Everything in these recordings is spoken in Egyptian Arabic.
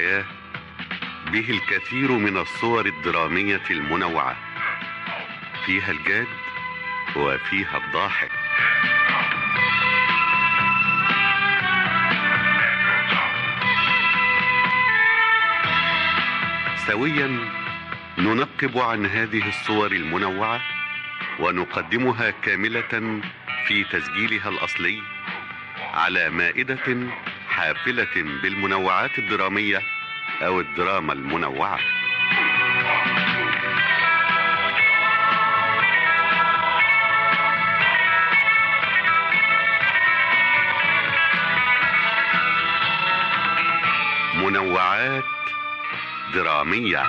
الحياة به الكثير من الصور الدرامية المنوعة فيها الجاد وفيها الضاحك سويا ننقب عن هذه الصور المنوعة ونقدمها كاملة في تسجيلها الأصلي على مائدة حافلة بالمنوعات الدرامية أو الدراما المنوعة منوعات درامية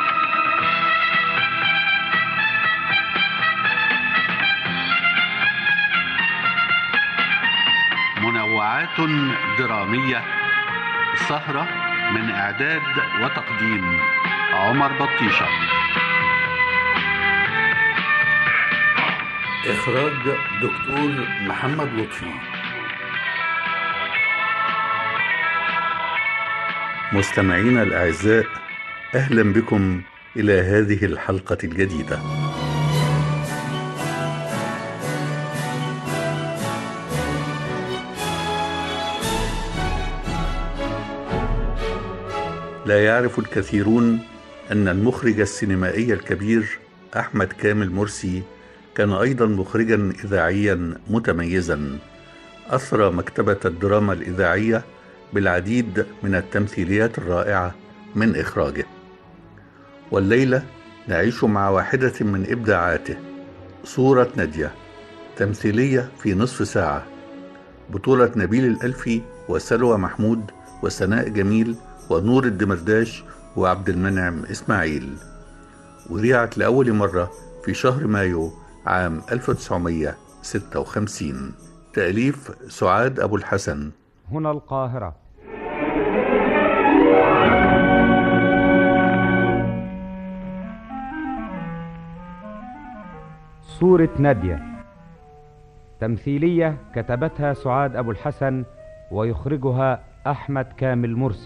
منوعات درامية سهرة من إعداد وتقديم عمر بطيشة إخراج دكتور محمد لطفي مستمعينا الأعزاء أهلا بكم إلى هذه الحلقة الجديدة لا يعرف الكثيرون أن المخرج السينمائي الكبير أحمد كامل مرسي كان أيضا مخرجا إذاعيا متميزا أثرى مكتبة الدراما الإذاعية بالعديد من التمثيليات الرائعة من إخراجه والليلة نعيش مع واحدة من إبداعاته صورة نادية تمثيلية في نصف ساعة بطولة نبيل الألفي وسلوى محمود وسناء جميل ونور الدمرداش وعبد المنعم إسماعيل وذيعت لأول مرة في شهر مايو عام 1956 تأليف سعاد أبو الحسن هنا القاهرة صورة نادية تمثيلية كتبتها سعاد أبو الحسن ويخرجها أحمد كامل مرسي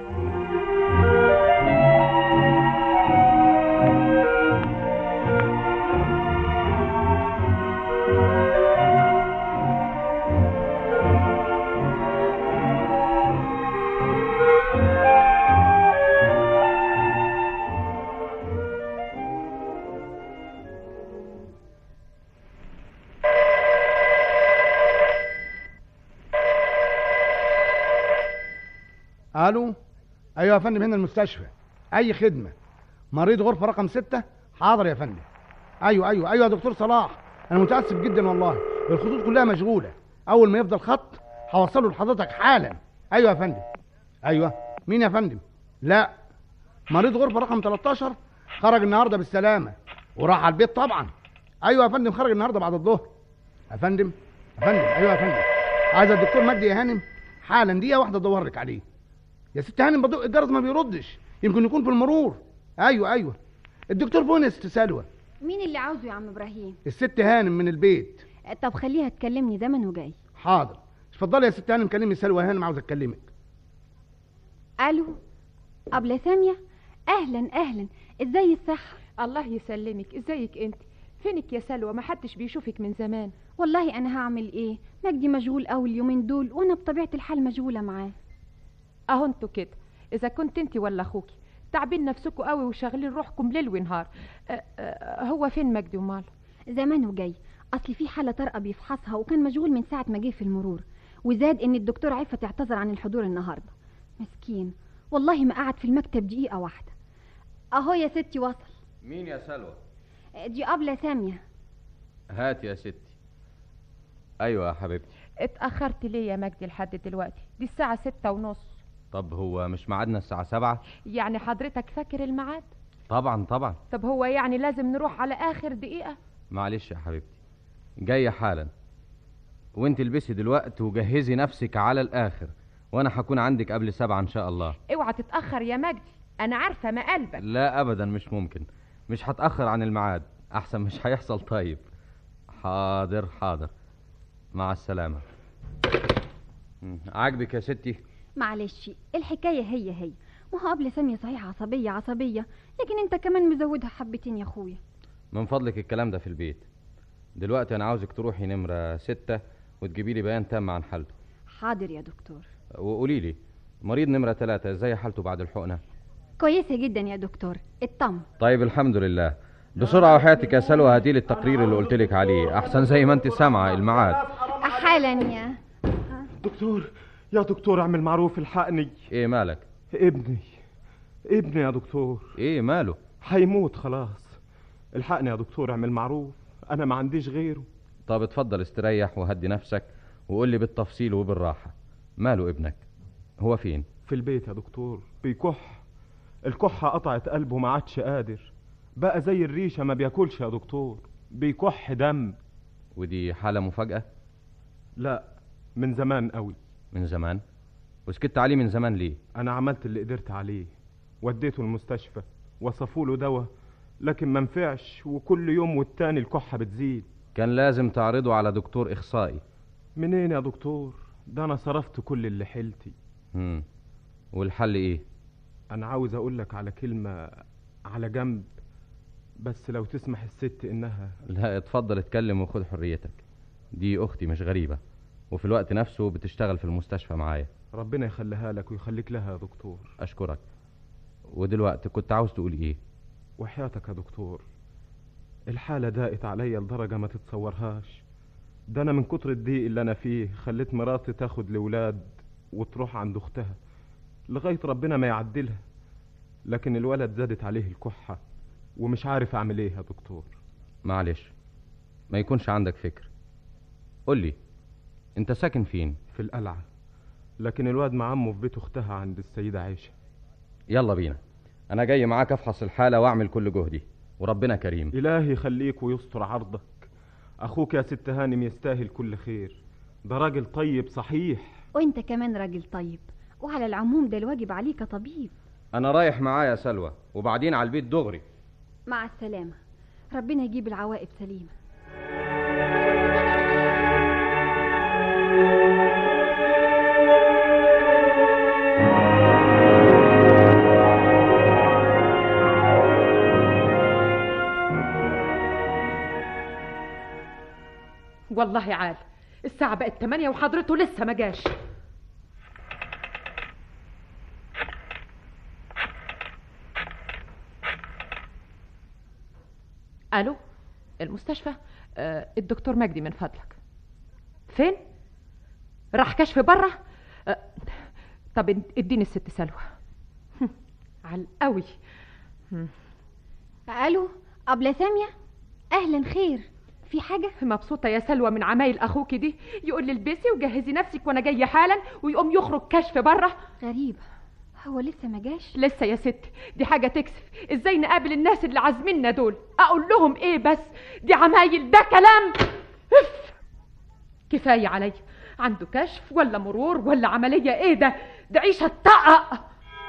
الو ايوه يا فندم هنا المستشفى اي خدمه مريض غرفه رقم ستة حاضر يا فندم ايوه ايوه ايوه يا دكتور صلاح انا متاسف جدا والله الخطوط كلها مشغوله اول ما يفضل خط هوصله لحضرتك حالا ايوه يا فندم ايوه مين يا فندم لا مريض غرفه رقم 13 خرج النهارده بالسلامه وراح على البيت طبعا ايوه يا فندم خرج النهارده بعد الظهر يا فندم يا فندم ايوه يا فندم عايز الدكتور مجدي يا هانم حالا دقيقه واحده ادور لك عليه يا ست هانم بدق الجرس ما بيردش يمكن يكون في المرور ايوه ايوه الدكتور بونس تسالوه مين اللي عاوزه يا عم ابراهيم الست هانم من البيت طب خليها تكلمني ده من وجاي حاضر اتفضلي يا ست هانم كلمي سلوى هانم عاوز اكلمك الو ابله ساميه اهلا اهلا ازاي الصحه الله يسلمك ازيك انت فينك يا سلوى ما حدش بيشوفك من زمان والله انا هعمل ايه مجدي مشغول قوي اليومين دول وانا بطبيعه الحال مشغوله معاه اهو انتوا كده اذا كنت انت ولا اخوكي تعبين نفسكوا قوي وشاغلين روحكم ليل ونهار أه أه هو فين مجدي وماله زمانه جاي اصل في حاله طارئه بيفحصها وكان مشغول من ساعه ما جه في المرور وزاد ان الدكتور عفت اعتذر عن الحضور النهارده مسكين والله ما قعد في المكتب دقيقه واحده اهو يا ستي وصل مين يا سلوى دي ابله ساميه هات يا ستي ايوه يا حبيبتي اتاخرت ليه يا مجدي لحد دلوقتي دي الساعه ستة ونص طب هو مش ميعادنا الساعة سبعة يعني حضرتك فاكر الميعاد طبعا طبعا طب هو يعني لازم نروح على اخر دقيقه معلش يا حبيبتي جاية حالا وانت البسي دلوقتي وجهزي نفسك على الاخر وانا هكون عندك قبل سبعة ان شاء الله اوعى تتاخر يا مجدي انا عارفه ما قلبك لا ابدا مش ممكن مش هتاخر عن الميعاد احسن مش هيحصل طيب حاضر حاضر مع السلامة مم، عاجبك يا ستي معلش الحكايه هي هي ما هو قبل سامية صحيح عصبية عصبية لكن انت كمان مزودها حبتين يا اخويا من فضلك الكلام ده في البيت دلوقتي انا عاوزك تروحي نمرة ستة وتجيبي لي بيان تام عن حالته حاضر يا دكتور وقولي لي مريض نمرة ثلاثة ازاي حالته بعد الحقنة كويسة جدا يا دكتور اطمن طيب الحمد لله بسرعة وحياتك يا سلوى هاتي لي التقرير اللي قلت لك عليه احسن زي ما انت سامعة الميعاد حالا يا دكتور يا دكتور اعمل معروف الحقني ايه مالك ابني ابني يا دكتور ايه ماله هيموت خلاص الحقني يا دكتور اعمل معروف انا ما عنديش غيره طب اتفضل استريح وهدي نفسك وقول لي بالتفصيل وبالراحة ماله ابنك هو فين في البيت يا دكتور بيكح الكحة قطعت قلبه ما عادش قادر بقى زي الريشة ما بياكلش يا دكتور بيكح دم ودي حالة مفاجأة لا من زمان قوي من زمان وسكت عليه من زمان ليه انا عملت اللي قدرت عليه وديته المستشفى وصفوا له دواء لكن ما نفعش وكل يوم والتاني الكحة بتزيد كان لازم تعرضه على دكتور إخصائي منين يا دكتور ده انا صرفت كل اللي حيلتي مم. والحل ايه انا عاوز اقول لك على كلمة على جنب بس لو تسمح الست انها لا اتفضل اتكلم وخد حريتك دي اختي مش غريبة وفي الوقت نفسه بتشتغل في المستشفى معايا ربنا يخليها لك ويخليك لها يا دكتور اشكرك ودلوقتي كنت عاوز تقول ايه وحياتك يا دكتور الحالة ضاقت عليا لدرجة ما تتصورهاش ده انا من كتر الضيق اللي انا فيه خليت مراتي تاخد لولاد وتروح عند اختها لغاية ربنا ما يعدلها لكن الولد زادت عليه الكحة ومش عارف اعمل ايه يا دكتور معلش ما يكونش عندك فكر قول لي انت ساكن فين في القلعة لكن الواد مع عمه في بيت اختها عند السيدة عائشة يلا بينا انا جاي معاك افحص الحالة واعمل كل جهدي وربنا كريم إلهي يخليك ويستر عرضك أخوك يا ست هانم يستاهل كل خير ده راجل طيب صحيح وانت كمان راجل طيب وعلى العموم ده الواجب عليك يا طبيب انا رايح معايا يا سلوى وبعدين على البيت دغري مع السلامة ربنا يجيب العواقب سليمة والله عال الساعة بقت 8 وحضرته لسه ما جاش الو المستشفى آه الدكتور مجدي من فضلك فين راح كشف بره آه طب اديني الست سلوى على القوي الو ابله سامية اهلا خير في حاجة مبسوطة يا سلوى من عمايل أخوك دي يقول لي البسي وجهزي نفسك وأنا جاية حالا ويقوم يخرج كشف بره غريب هو لسه ما جاش لسه يا ست دي حاجة تكسف ازاي نقابل الناس اللي عازميننا دول أقول لهم إيه بس دي عمايل ده كلام اف كفاية عليا عنده كشف ولا مرور ولا عملية إيه ده ده عيشة طقق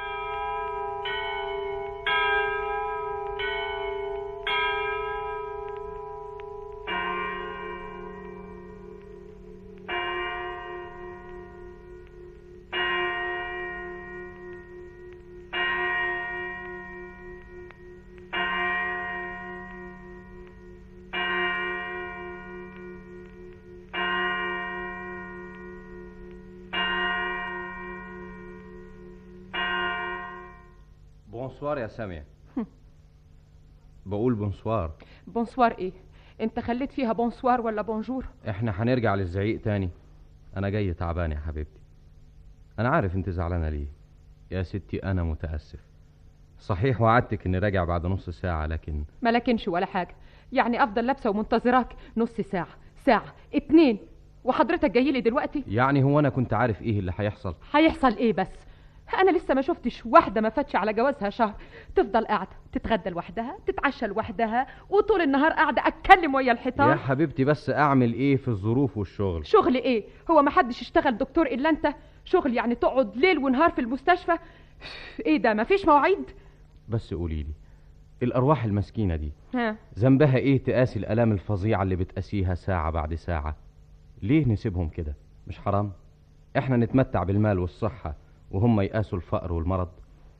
بونسوار يا سامية بقول بونسوار بونسوار إيه أنت خليت فيها بونسوار ولا بونجور احنا هنرجع للزعيق تاني انا جاي تعبان يا حبيبتي انا عارف انت زعلانه ليه يا ستي انا متاسف صحيح وعدتك اني راجع بعد نص ساعه لكن ما لكنش ولا حاجة يعني أفضل لابسة ومنتظراك نص ساعة ساعة اتنين وحضرتك جاي لي دلوقتي يعني هو انا كنت عارف ايه اللي هيحصل هيحصل ايه بس انا لسه ما شفتش واحده ما فاتش على جوازها شهر تفضل قاعده تتغدى لوحدها تتعشى لوحدها وطول النهار قاعده اتكلم ويا يا الحيطان حبيبتي بس اعمل ايه في الظروف والشغل شغل ايه هو ما حدش اشتغل دكتور الا انت شغل يعني تقعد ليل ونهار في المستشفى ايه ده ما فيش مواعيد بس قولي لي الارواح المسكينه دي ها ذنبها ايه تقاسي الالام الفظيعه اللي بتقاسيها ساعه بعد ساعه ليه نسيبهم كده مش حرام احنا نتمتع بالمال والصحه وهم يقاسوا الفقر والمرض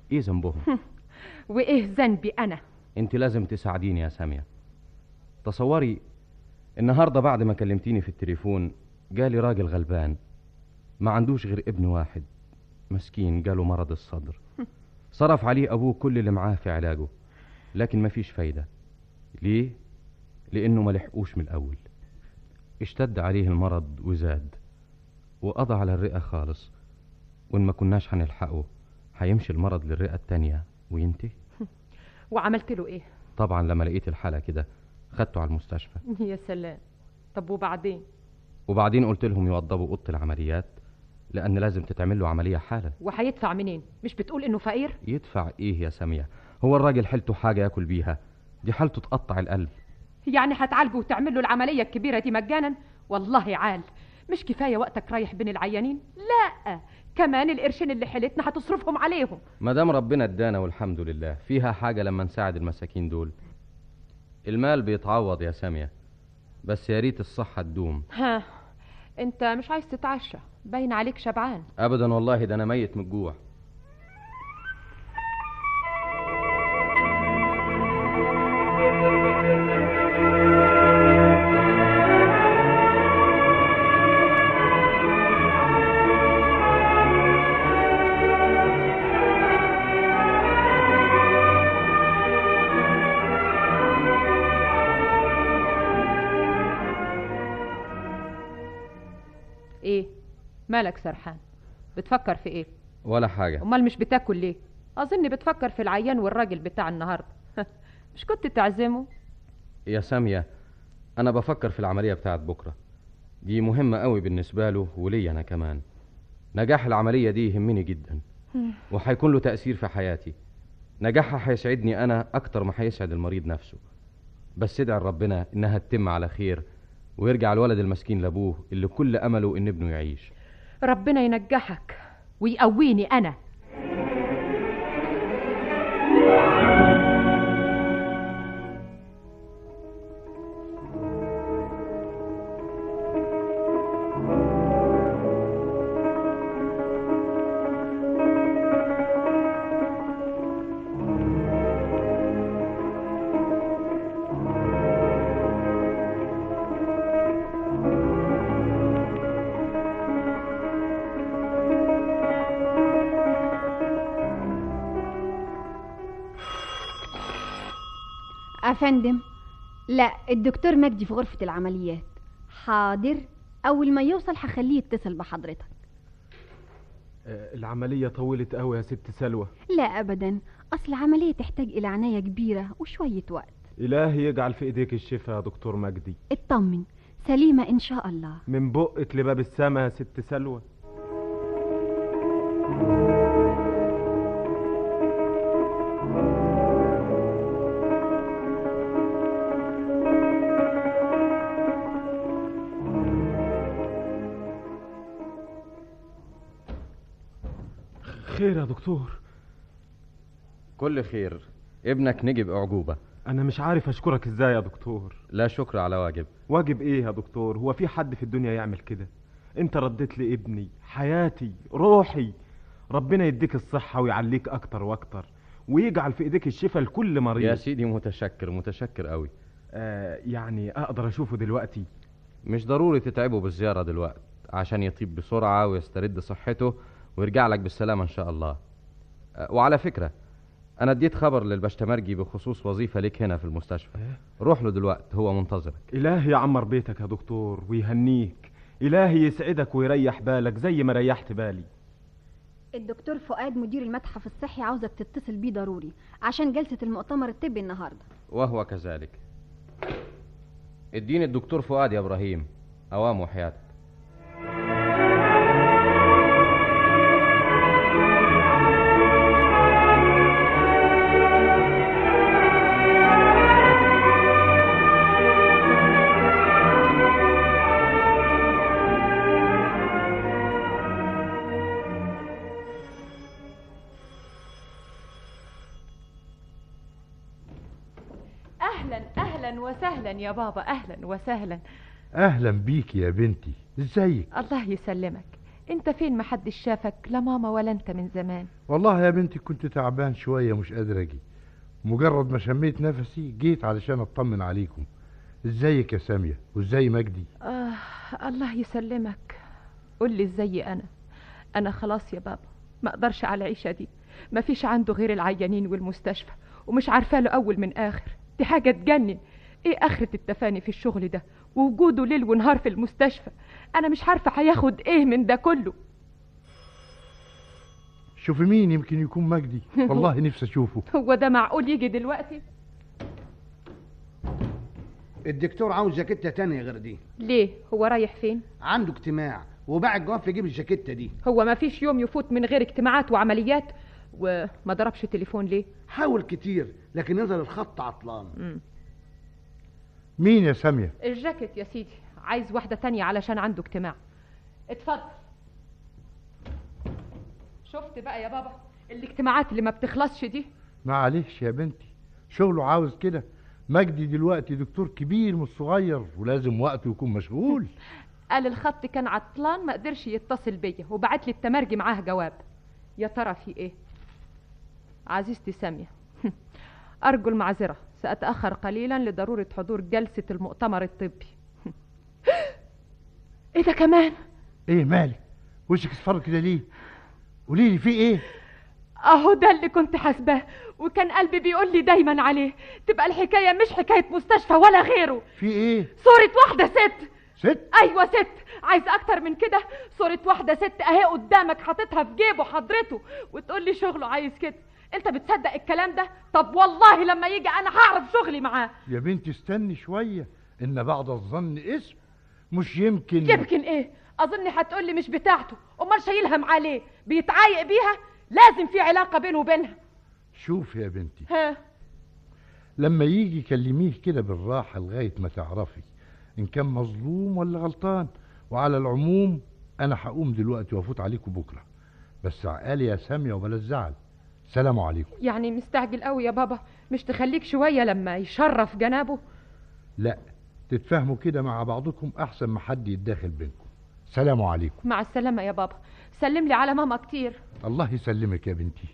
ايه ذنبهم وايه ذنبي انا انت لازم تساعديني يا ساميه تصوري النهارده بعد ما كلمتيني في التليفون جالي راجل غلبان ما عندوش غير ابن واحد مسكين جاله مرض الصدر صرف عليه ابوه كل اللي معاه في علاجه لكن مفيش فايده ليه لانه ما لحقوش من الاول اشتد عليه المرض وزاد وقضى على الرئه خالص وان ما كناش هنلحقه هيمشي المرض للرئه التانيه وينتهي وعملت له ايه طبعا لما لقيت الحاله كده خدته على المستشفى يا سلام طب وبعدين وبعدين قلت لهم يوضبوا اوضه العمليات لان لازم تتعمل له عمليه حالا وهيدفع منين مش بتقول انه فقير يدفع ايه يا ساميه هو الراجل حيلته حاجه ياكل بيها دي حالته تقطع القلب يعني هتعالجه وتعمل له العمليه الكبيره دي مجانا والله عال مش كفايه وقتك رايح بين العيانين لا كمان القرشين اللي حيلتنا هتصرفهم عليهم ما دام ربنا ادانا والحمد لله فيها حاجه لما نساعد المساكين دول المال بيتعوض يا ساميه بس يا ريت الصحه تدوم ها انت مش عايز تتعشى باين عليك شبعان ابدا والله ده انا ميت من الجوع ايه مالك سرحان بتفكر في ايه ولا حاجه امال مش بتاكل ليه اظن بتفكر في العيان والراجل بتاع النهارده مش كنت تعزمه يا ساميه انا بفكر في العمليه بتاعت بكره دي مهمه قوي بالنسبه له ولي انا كمان نجاح العمليه دي يهمني جدا وهيكون له تاثير في حياتي نجاحها هيسعدني انا اكتر ما هيسعد المريض نفسه بس ادعي ربنا انها تتم على خير ويرجع الولد المسكين لابوه اللي كل امله ان ابنه يعيش ربنا ينجحك ويقويني انا أفندم لا الدكتور مجدي في غرفة العمليات حاضر أول ما يوصل هخليه يتصل بحضرتك آه، العملية طولت قوي يا ست سلوى لا أبدا أصل العملية تحتاج إلى عناية كبيرة وشوية وقت إلهي يجعل في إيديك الشفاء يا دكتور مجدي اطمن سليمة إن شاء الله من بقك لباب السما يا ست سلوى خير يا دكتور كل خير ابنك نجي بأعجوبة أنا مش عارف أشكرك إزاي يا دكتور لا شكر على واجب واجب إيه يا دكتور هو في حد في الدنيا يعمل كده أنت رديت لي ابني حياتي روحي ربنا يديك الصحة ويعليك أكتر وأكتر ويجعل في إيديك الشفاء لكل مريض يا سيدي متشكر متشكر قوي آه يعني أقدر أشوفه دلوقتي مش ضروري تتعبه بالزيارة دلوقت عشان يطيب بسرعة ويسترد صحته ويرجع لك بالسلامة إن شاء الله أه، وعلى فكرة أنا اديت خبر للبشتمرجي بخصوص وظيفة ليك هنا في المستشفى روح له دلوقت هو منتظرك إلهي يعمر بيتك يا دكتور ويهنيك إلهي يسعدك ويريح بالك زي ما ريحت بالي الدكتور فؤاد مدير المتحف الصحي عاوزك تتصل بيه ضروري عشان جلسة المؤتمر الطبي النهاردة وهو كذلك اديني الدكتور فؤاد يا إبراهيم أوام وحياتك اهلا اهلا وسهلا يا بابا اهلا وسهلا اهلا بيك يا بنتي ازيك الله يسلمك انت فين محدش شافك لا ماما ولا انت من زمان والله يا بنتي كنت تعبان شوية مش قادر أجي مجرد ما شميت نفسي جيت علشان أطمن عليكم ازيك يا سامية وازاي مجدي آه الله يسلمك قول لي ازاي انا انا خلاص يا بابا ما اقدرش على العيشه دي ما فيش عنده غير العيانين والمستشفى ومش عارفه له اول من اخر دي حاجه تجنن ايه اخره التفاني في الشغل ده ووجوده ليل ونهار في المستشفى انا مش عارفه هياخد ايه من ده كله شوفي مين يمكن يكون مجدي والله نفسي أشوفه هو ده معقول يجي دلوقتي الدكتور عاوز جاكيته تانية غير دي ليه هو رايح فين عنده اجتماع وباع الجواب يجيب الجاكيته دي هو ما فيش يوم يفوت من غير اجتماعات وعمليات وما ضربش تليفون ليه حاول كتير لكن نزل الخط عطلان مم. مين يا سامية الجاكيت يا سيدي عايز واحدة تانية علشان عنده اجتماع اتفضل شفت بقى يا بابا الاجتماعات اللي ما بتخلصش دي معلش يا بنتي شغله عاوز كده مجدي دلوقتي دكتور كبير مش صغير ولازم وقته يكون مشغول قال الخط كان عطلان ما قدرش يتصل بيا وبعت لي التمرجي معاه جواب يا ترى في ايه عزيزتي سامية أرجو المعذرة سأتأخر قليلا لضرورة حضور جلسة المؤتمر الطبي ايه ده كمان ايه مالك وشك اصفر كده ليه قولي لي في ايه اهو ده اللي كنت حاسباه وكان قلبي بيقول لي دايما عليه تبقى الحكايه مش حكايه مستشفى ولا غيره في ايه صوره واحده ست ست ايوه ست عايز اكتر من كده صوره واحده ست اهي قدامك حاططها في جيبه حضرته وتقول لي شغله عايز كده انت بتصدق الكلام ده طب والله لما يجي انا هعرف شغلي معاه يا بنتي استني شوية ان بعد الظن اسم مش يمكن يمكن ايه اظن هتقول لي مش بتاعته امال شايلها معاه ليه بيتعايق بيها لازم في علاقه بينه وبينها شوف يا بنتي ها لما يجي كلميه كده بالراحة لغاية ما تعرفي إن كان مظلوم ولا غلطان وعلى العموم أنا هقوم دلوقتي وأفوت عليكم بكرة بس عقالي يا سامية وبلا الزعل سلام عليكم يعني مستعجل قوي يا بابا مش تخليك شويه لما يشرف جنابه لا تتفاهموا كده مع بعضكم أحسن ما حد يتداخل بينكم سلام عليكم مع السلامه يا بابا سلم لي على ماما كتير الله يسلمك يا بنتي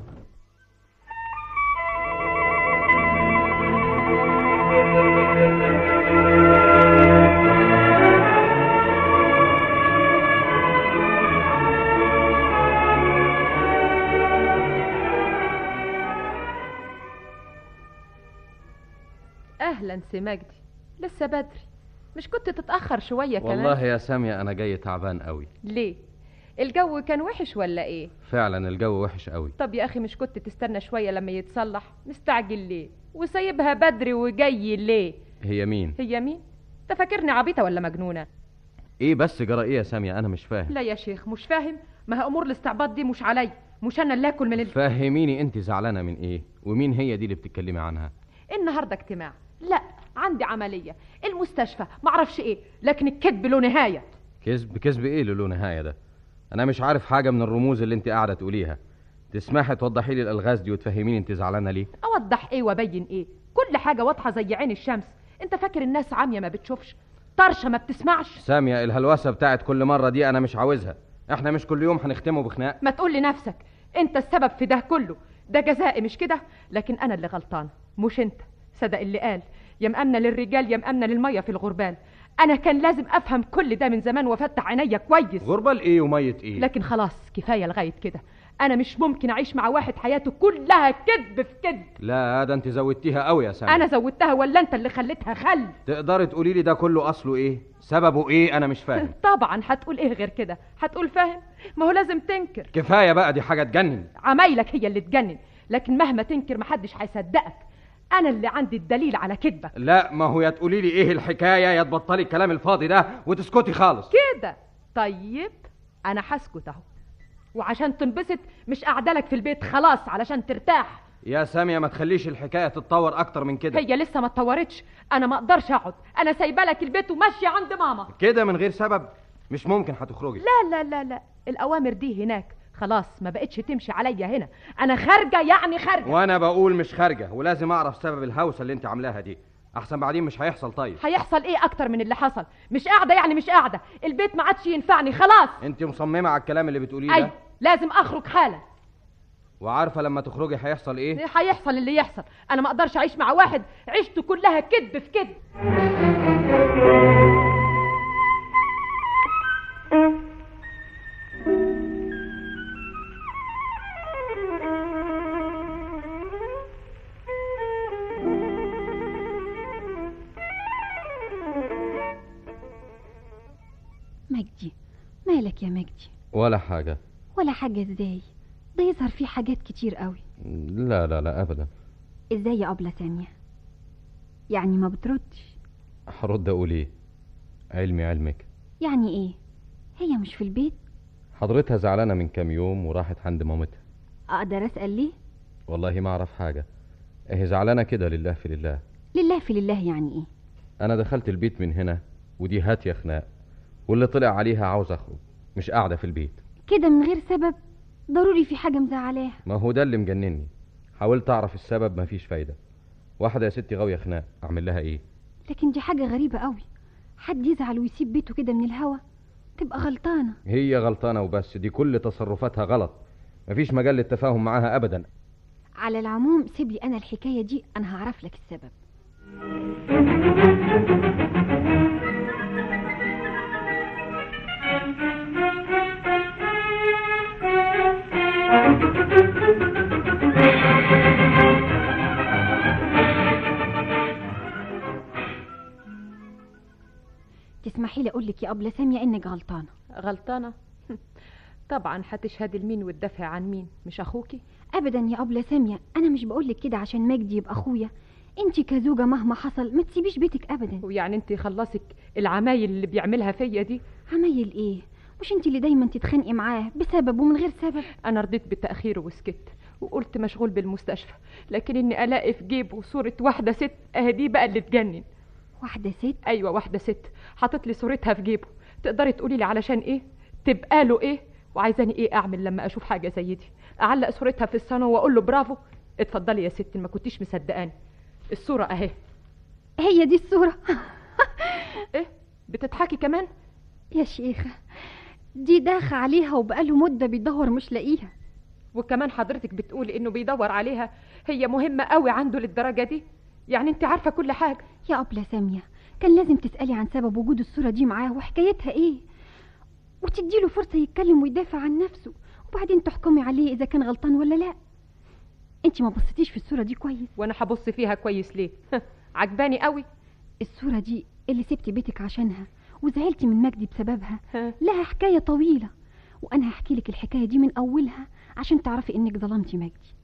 اهلا سي مجدي لسه بدري مش كنت تتاخر شويه كمان والله يا سامية أنا جاي تعبان قوي ليه الجو كان وحش ولا ايه فعلا الجو وحش قوي طب يا اخي مش كنت تستنى شويه لما يتصلح مستعجل ليه وسايبها بدري وجاي ليه هي مين هي مين انت فاكرني عبيطه ولا مجنونه ايه بس جرى ايه يا سامية أنا مش فاهم لا يا شيخ مش فاهم ما هي امور الاستعباط دي مش علي مش انا اللي اكل من ال... فهميني انت زعلانة من ايه ومين هي دي اللي بتتكلمي عنها النهارده اجتماع لا عندي عمليه المستشفى معرفش ايه لكن الكذب له نهايه كذب كذب ايه اللي له نهاية ده انا مش عارف حاجة من الرموز اللي انت قاعدة تقوليها تسمحي توضحي لي الالغاز دي وتفهميني انت زعلانة ليه اوضح ايه وابين ايه كل حاجه واضحه زي عين الشمس انت فاكر الناس عاميه ما بتشوفش طرشه ما بتسمعش سامية الهلوسة بتاعت كل مرة دي انا مش عاوزها احنا مش كل يوم هنختمه بخناق ما تقول لنفسك انت السبب في ده كله ده جزائي مش كده لكن انا اللي غلطانه مش انت صدق اللي قال يا مأمنة للرجال يا مأمنة للمية في الغربال انا كان لازم افهم كل ده من زمان وافتح عينيا كويس غربة ايه ومية ايه لكن خلاص كفايه لغايه كده انا مش ممكن اعيش مع واحد حياته كلها كذب في كذب لا ده انت زودتيها قوي يا سامية انا زودتها ولا انت اللي خليتها خل تقدري تقولي لي ده كله اصله ايه سببه ايه انا مش فاهم طبعا هتقول ايه غير كده هتقول فاهم ما هو لازم تنكر كفاية بقى دي حاجة تجنن عمايلك هي اللي تجنن لكن مهما تنكر محدش هيصدقك انا اللي عندي الدليل على كذبك لا ما هو يا تقولي لي ايه الحكاية يا تبطلي الكلام الفاضي ده وتسكتي خالص كده طيب انا هسكت اهو وعشان تنبسط مش قاعده لك في البيت خلاص علشان ترتاح يا سامية ما تخليش الحكاية تتطور اكتر من كده هي لسه ما اتطورتش انا ما اقدرش اقعد انا سايبه لك البيت وماشيه عند ماما كده من غير سبب مش ممكن هتخرجي لا لا لا لا الاوامر دي هناك خلاص ما بقتش تمشي عليا هنا انا خارجه يعني خارجه وانا بقول مش خارجة ولازم اعرف سبب الهوسة اللي انت عاملاها دي احسن بعدين مش هيحصل طيب هيحصل ايه اكتر من اللي حصل مش قاعده يعني مش قاعده البيت ما عادش ينفعني خلاص انت مصممه على الكلام اللي بتقوليه اي ده لازم اخرج حالا وعارفه لما تخرجي هيحصل ايه هيحصل اللي يحصل انا ما اقدرش اعيش مع واحد عيشته كلها كذب في كذب مجدي مالك يا مجدي ولا حاجه ولا حاجة ازاي ده يظهر فيه حاجات كتير قوي لا لا لا ابدا ازاي يا أبلة سامية يعني ما بتردش هرد اقول ايه علمي علمك يعني ايه هي مش في البيت حضرتها زعلانه من كام يوم وراحت عند مامتها اقدر اسأل ليه والله ما اعرف حاجه اهي زعلانه كده لله في لله لله في لله يعني ايه انا دخلت البيت من هنا ودي هاتيه خناق واللي طلع عليها عاوز اخرج مش قاعده في البيت كده من غير سبب ضروري في حاجة مزعلاها ما هو ده اللي مجنني حاولت اعرف السبب مفيش فايده واحده يا ستي غاويه خناق اعمل لها ايه لكن دي حاجة غريبة قوي حد يزعل ويسيب بيته كده من الهوا تبقى غلطانة هي غلطانه وبس دي كل تصرفاتها غلط مفيش مجال للتفاهم معاها ابدا على العموم سيب لي انا الحكاية دي انا هعرف لك السبب تسمحي لي اقول لك يا ابله ساميه انك غلطانه غلطانه طبعا هتشهد المين وتدافع عن مين مش اخوكي ابدا يا ابله ساميه انا مش بقول لك كده عشان مجدي يبقى اخويا انت كزوجه مهما حصل ما تسيبيش بيتك ابدا ويعني انت خلصك العمايل اللي بيعملها فيا دي عمايل ايه مش انت اللي دايما تتخانقي معاه بسبب ومن غير سبب انا رضيت بالتاخير وسكت وقلت مشغول بالمستشفى لكن اني الاقي في جيبه صوره واحده ست اهدي بقى اللي تجنن واحده ست ايوه واحده ست حاطط لي صورتها في جيبه تقدري تقولي لي علشان ايه تبقى له ايه وعايزاني ايه اعمل لما اشوف حاجه زي دي اعلق صورتها في الصالون واقول له برافو اتفضلي يا ستي ما كنتيش مصدقاني الصوره اهي هي دي الصوره ايه بتضحكي كمان يا شيخه دي داخ عليها وبقاله مده بيدور مش لاقيها وكمان حضرتك بتقولي انه بيدور عليها هي مهمه قوي عنده للدرجه دي يعني انت عارفه كل حاجه يا أبلة سامية كان لازم تسألي عن سبب وجود الصورة دي معاه وحكايتها ايه وتديله فرصة يتكلم ويدافع عن نفسه وبعدين تحكمي عليه إذا كان غلطان ولا لا انت ما بصيتيش في الصورة دي كويس وانا هبص فيها كويس ليه عجباني قوي الصورة دي اللي سبتي بيتك عشانها وزعلتي من مجدي بسببها لها حكاية طويلة وأنا هحكي لك الحكاية دي من أولها عشان تعرفي إنك ظلمتي مجدي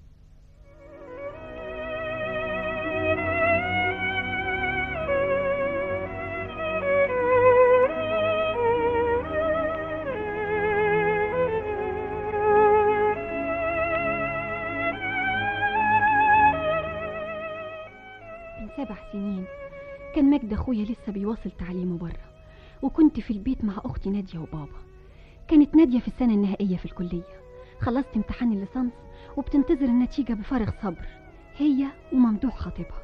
من سبع سنين كان مجد اخويا لسه بيواصل تعليمه بره وكنت في البيت مع اختي ناديه وبابا كانت ناديه في السنه النهائيه في الكليه خلصت امتحان الليسانس وبتنتظر النتيجه بفارغ صبر هي وممدوح خطيبها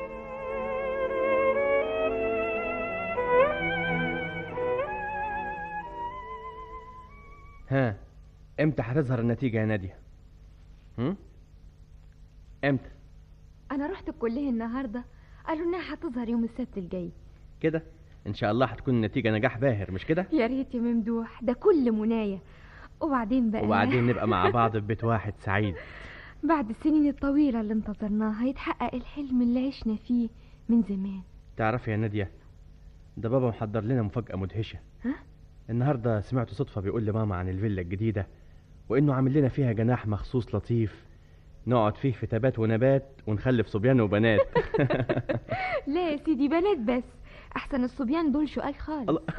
ها امتى هتظهر النتيجه يا ناديه هم امتى انا رحت الكليه النهارده قالوا انها هتظهر يوم السبت الجاي كده ان شاء الله هتكون النتيجه نجاح باهر مش كده يا ريت يا ممدوح ده كل مناية وبعدين بقى وبعدين نبقى مع بعض في بيت واحد سعيد بعد السنين الطويلة اللي انتظرناها هيتحقق الحلم اللي عشنا فيه من زمان تعرفي يا ناديه ده بابا محضر لنا مفاجاه مدهشه ها؟ النهارده سمعت صدفه بيقول لماما عن الفيلا الجديده وانه عامل لنا فيها جناح مخصوص لطيف نقعد فيه في تبات ونبات ونخلف صبيان وبنات لا يا سيدي بنات بس احسن الصبيان دول شقال خالص الله.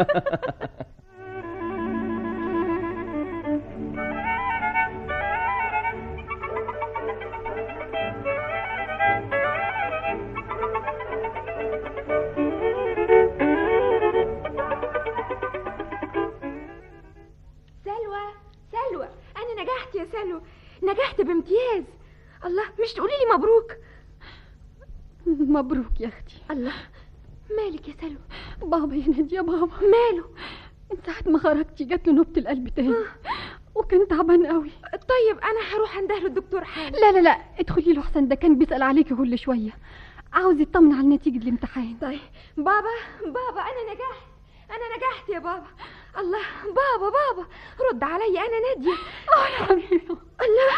سلوى سلوى انا نجحت يا سلوى نجحت بامتياز الله مش تقولي لي مبروك مبروك يا اختي الله مالك يا سلوى بابا يا ناديه بابا ماله من ساعه ما خرجتي جات له نوبه القلب تاني وكان تعبان قوي طيب انا هروح انده له الدكتور حالا لا لا لا ادخلي له احسن ده كان بيسال عليكي كل شويه عاوز يطمن على نتيجه الامتحان طيب بابا بابا انا نجحت انا نجحت يا بابا الله بابا بابا رد عليا انا ناديه اه يا حبيبي الله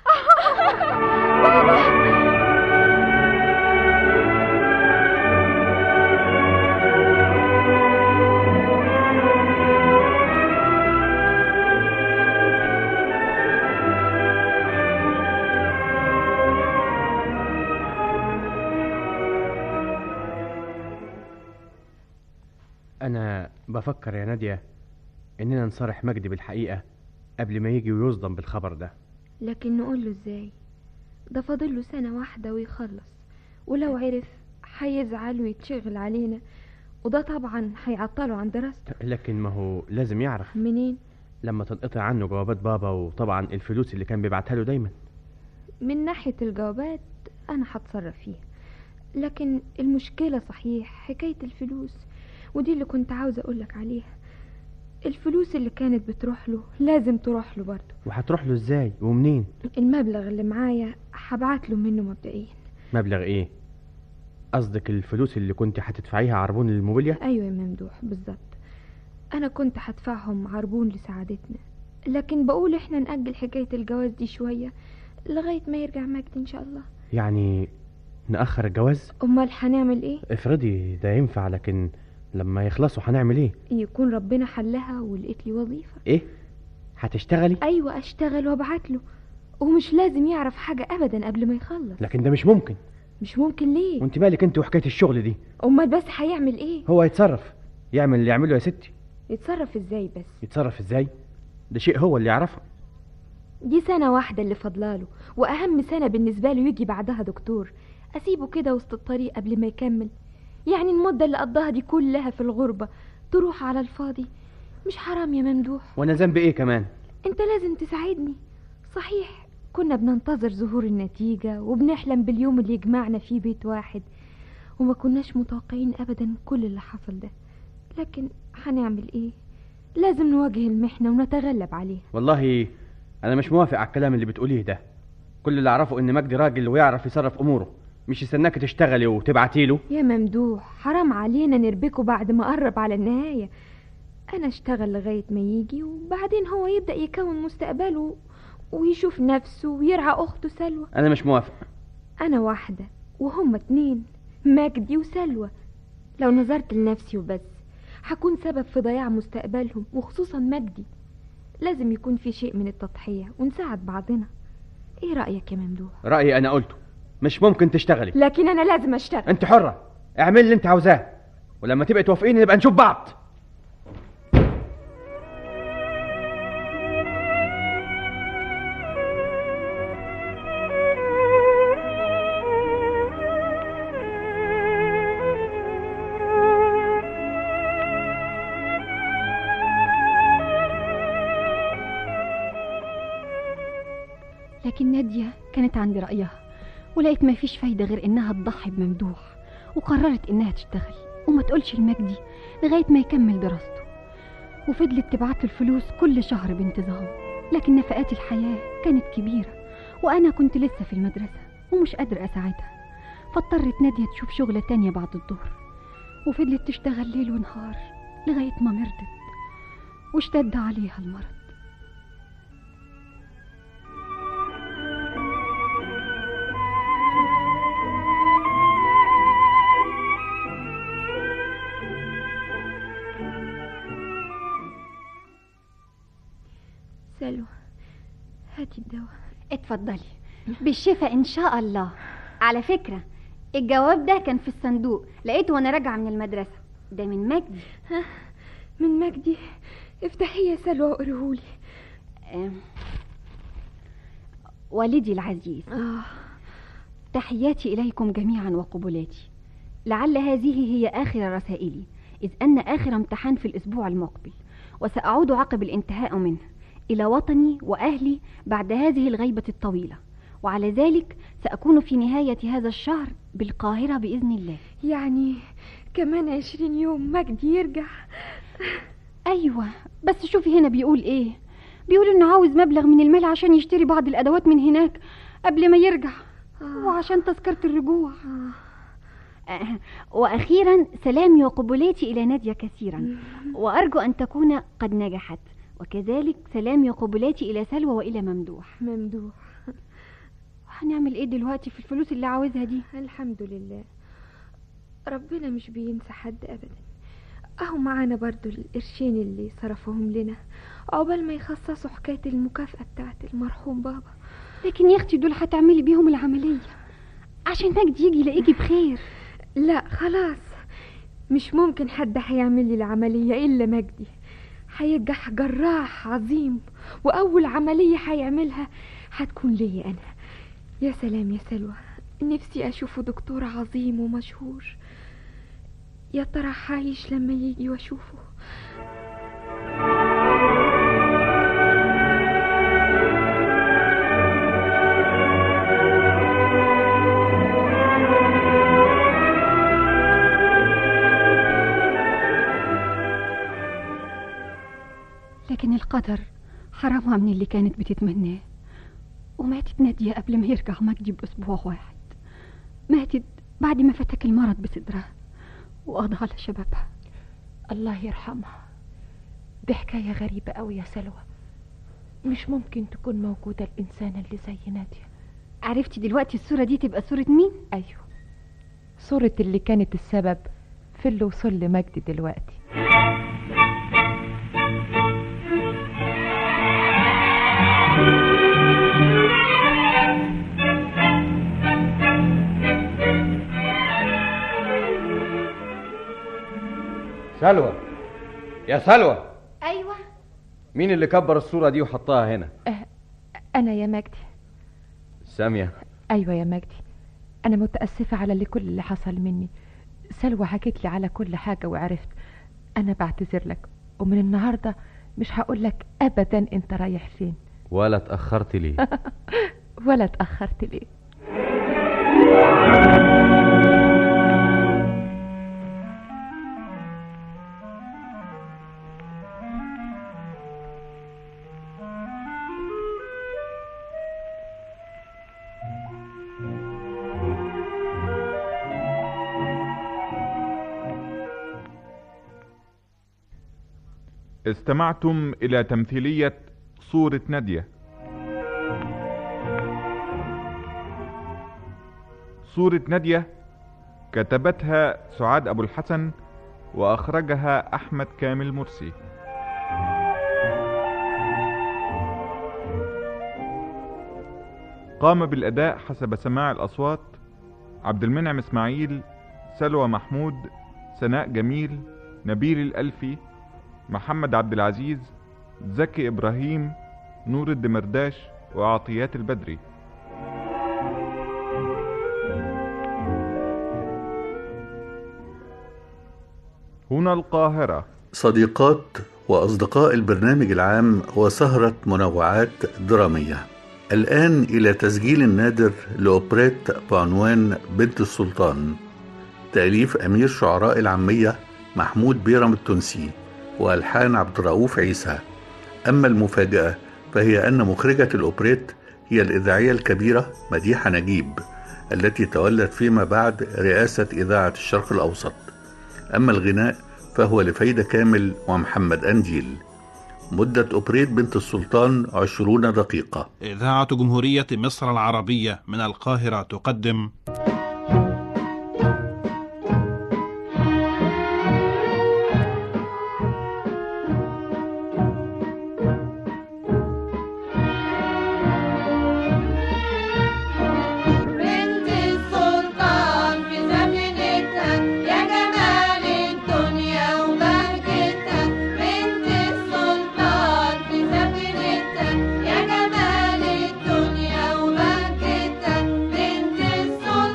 بابا أنا بفكر يا نادية إننا نصارح مجدي بالحقيقة قبل ما يجي ويصدم بالخبر ده لكن نقول له ازاي ده فاضل له سنة واحدة ويخلص ولو عرف هيزعل ويتشغل علينا وده طبعا هيعطله عن دراسته لكن ما هو لازم يعرف منين لما تنقطع عنه جوابات بابا وطبعا الفلوس اللي كان بيبعتها له دايما من ناحية الجوابات أنا هتصرف فيها لكن المشكلة صحيح حكاية الفلوس ودي اللي كنت عاوزة أقولك عليها الفلوس اللي كانت بتروح له لازم تروح له برضه وهتروح له ازاي ومنين المبلغ اللي معايا هبعت له منه مبدئيا مبلغ ايه قصدك الفلوس اللي كنت هتدفعيها عربون للموبيليا أيوة يا ممدوح بالظبط أنا كنت هدفعهم عربون لسعادتنا لكن بقول إحنا نأجل حكاية الجواز دي شوية لغاية ما يرجع مجدي إن شاء الله يعني نأخر الجواز أمال هنعمل إيه؟ افرضي ده ينفع لكن لما يخلصوا هنعمل ايه يكون ربنا حلها ولقيت لي وظيفة ايه هتشتغلي أيوة أشتغل وأبعت له ومش لازم يعرف حاجة أبدا قبل ما يخلص لكن ده مش ممكن مش ممكن ليه؟ وانت مالك انت وحكايه الشغل دي أمال بس هيعمل إيه؟ هو يتصرف يعمل اللي يعمله يا ستي يتصرف إزاي بس؟ يتصرف ازاي ده شيء هو اللي يعرفه دي سنة واحدة اللي فضلاله وأهم سنة بالنسبة له يجي بعدها دكتور أسيبه كده وسط الطريق قبل ما يكمل يعني المدة اللي قضاها دي كلها في الغربة تروح على الفاضي مش حرام يا ممدوح وانا ذنبي ايه كمان انت لازم تساعدني صحيح كنا بننتظر ظهور النتيجة وبنحلم باليوم اللي يجمعنا فيه بيت واحد وما كناش متوقعين أبدا كل اللي حصل ده لكن هنعمل ايه لازم نواجه المحنة ونتغلب عليها والله انا مش موافق على الكلام اللي بتقوليه ده كل اللي اعرفه ان مجدي راجل ويعرف يصرف اموره مش يستناك تشتغلي وتبعتي له يا ممدوح حرام علينا نربكه بعد ما قرب على النهاية أنا أشتغل لغاية ما يجي وبعدين هو يبدأ يكون مستقبله ويشوف نفسه ويرعى أخته سلوى انا مش موافق أنا واحدة وهما اتنين مجدي وسلوى لو نظرت لنفسي وبس هكون سبب في ضياع مستقبلهم وخصوصا مجدي لازم يكون في شيء من التضحية ونساعد بعضنا ايه رأيك يا ممدوح رايي انا قلته مش ممكن تشتغلي لكن أنا لازم أشتغل انت حره اعملي اللي انت عاوزاه ولما تبقي توافقيني نبقى نشوف بعض لكن نادية كانت عند رأيها ولقيت ما فيش فايدة غير إنها تضحي بممدوح وقررت إنها تشتغل وما تقولش لمجدي لغاية ما يكمل دراسته وفضلت تبعت الفلوس كل شهر بانتظام لكن نفقات الحياة كانت كبيرة وأنا كنت لسه في المدرسة ومش قادرة أساعدها فاضطرت نادية تشوف شغلة تانية بعد الظهر وفضلت تشتغل ليل ونهار لغاية ما مرضت واشتد عليها المرض سلوى هاتي الدواء اتفضلي بالشفاء ان شاء الله على فكرة الجواب ده كان في الصندوق لقيته وانا راجعة من المدرسة ده من مجدي ها من مجدي افتحي يا سلوى وقريهولي آم، والدي العزيز آه تحياتي إليكم جميعا وقبلاتي لعل هذه هي آخر رسائلي إذ أن آخر امتحان في الأسبوع المقبل وسأعود عقب الانتهاء منه إلى وطني وأهلي بعد هذه الغيبة الطويلة وعلى ذلك سأكون في نهاية هذا الشهر بالقاهرة بإذن الله يعني كمان عشرين يوم مجدي يرجع أيوة بس شوفي هنا بيقول إيه بيقول إنه عاوز مبلغ من المال عشان يشتري بعض الأدوات من هناك قبل ما يرجع وعشان تذكرة الرجوع آه، وأخيرا سلامي وقبلاتي إلى نادية كثيرا وأرجو أن تكون قد نجحت وكذلك سلامي وقبلاتي إلى سلوى وإلى ممدوح ممدوح هنعمل إيه دلوقتي في الفلوس اللي عاوزها دي الحمد لله ربنا مش بينسى حد أبدا أهو معانا برضو القرشين اللي صرفهم لنا عقبال ما يخصصوا حكاية المكافأة بتاعت المرحوم بابا لكن يا أختي دول هتعملي بيهم العملية عشان مجدي يجي يلاقيكي بخير لا خلاص مش ممكن حد هيعمل لي العملية إلا مجدي هينجح جراح عظيم وأول عملية هيعملها هتكون ليا أنا يا سلام يا سلوى نفسي أشوفه دكتور عظيم ومشهور يا ترى هعيش لما يجي وأشوفه لكن القدر حرمها من اللي كانت بتتمناه وماتت نادية قبل ما يرجع مجدي بأسبوع واحد ماتت بعد ما فتك المرض بصدرها وقضى على شبابها الله يرحمها دي حكاية غريبة أوي يا سلوى مش ممكن تكون موجودة الإنسانة اللي زي نادية عرفتي دلوقتي الصورة دي تبقى صورة مين؟ أيوه صورة اللي كانت السبب في اللي وصل لمجدي دلوقتي سلوى يا سلوى أيوة مين اللي كبر الصورة دي وحطها هنا أه أنا يا مجدي سامية أيوة يا مجدي أنا متأسفة على اللي كل اللي حصل مني سلوى حكت لي على كل حاجة وعرفت أنا بعتذر لك ومن النهاردة مش هقول لك أبدا أنت رايح فين ولا اتأخرت ليه ولا اتأخرت ليه استمعتم إلى تمثيلية صورة نادية صورة نادية كتبتها سعاد أبو الحسن وأخرجها أحمد كامل مرسي قام بالأداء حسب سماع الأصوات عبد المنعم إسماعيل سلوى محمود سناء جميل نبيل الألفي محمد عبد العزيز زكي إبراهيم نور الدمرداش وعطيات البدري هنا القاهرة صديقات وأصدقاء البرنامج العام وسهرة منوعات درامية الآن إلى تسجيل نادر لأوبريت بعنوان بنت السلطان تأليف أمير شعراء العامية محمود بيرم التونسي وألحان عبد الرؤوف عيسى أما المفاجأة فهي أن مخرجة الأوبريت هي الإذاعية الكبيرة مديحة نجيب التي تولت فيما بعد رئاسة إذاعة الشرق الأوسط أما الغناء فهو لفايدة كامل ومحمد أنجيل مدة أوبريت بنت السلطان عشرون دقيقة إذاعة جمهورية مصر العربية من القاهرة تقدم بنت السلطان في زمنتها يا جمال الدنيا وبهجتها بنت السلطان في زمنتها يا جمال الدنيا وبهجتها بنت السلطان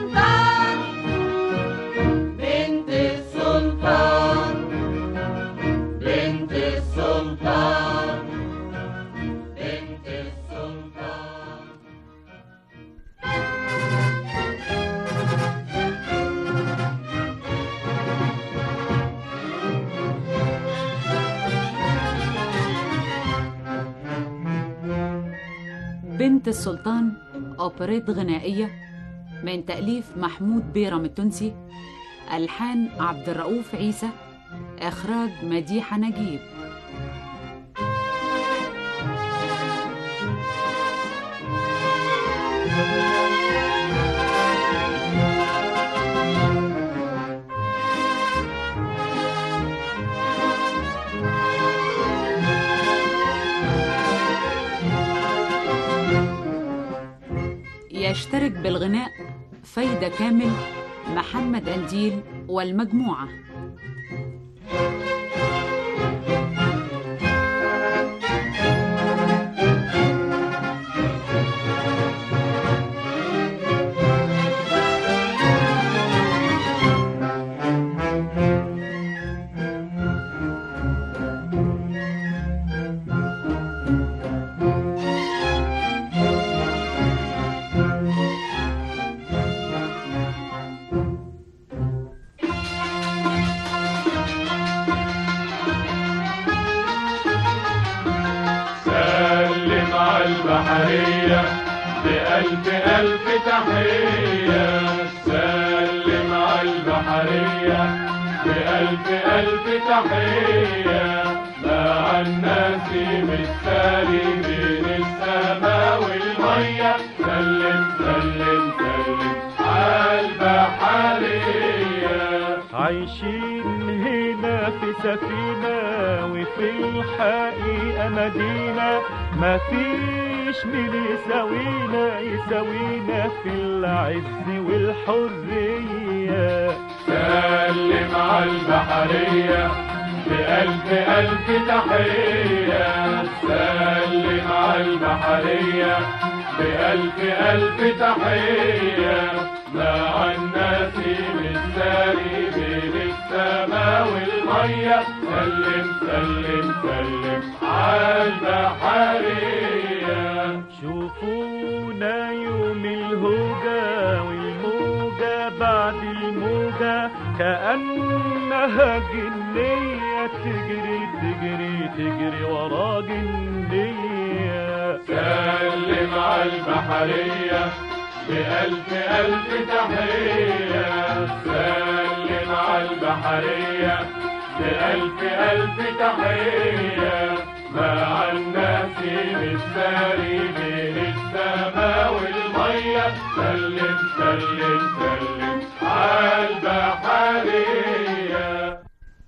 بنت السلطان أوبريت غنائية من تأليف محمود بيرم التونسي ألحان عبد الرؤوف عيسى إخراج مديحة نجيب يشترك بالغناء فايدة كامل محمد أنديل والمجموعة سلم على البحرية بألف ألف تحية سلم على البحرية بألف ألف تحية مع الناس بالسالي بين السماء والمية سلم سلم سلم على البحرية عايشين هنا في سفينة وفي الحقيقة مدينة ما فيش من يساوينا يساوينا في العز والحرية سلم على البحرية بألف ألف تحية سلم على البحرية بألف ألف تحية مع الناس بالساري بين السماء والمية سلم سلم سلم على البحرية شوفونا يوم الهوجة والموجة بعد الموجة كأنها جنية تجري تجري تجري ورا جنية سلم على البحرية بألف ألف تحية سلم على البحرية بألف ألف تحية مع الناس بالساري بين السماء والمية سلم سلم سلم على البحرية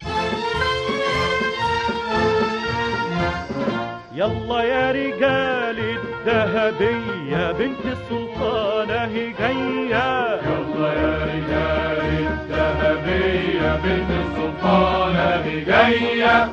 يلا يا رجال الذهبية بنت السلطانة هي جاية يلا يا رجال الذهبية بنت السلطانة هي جاية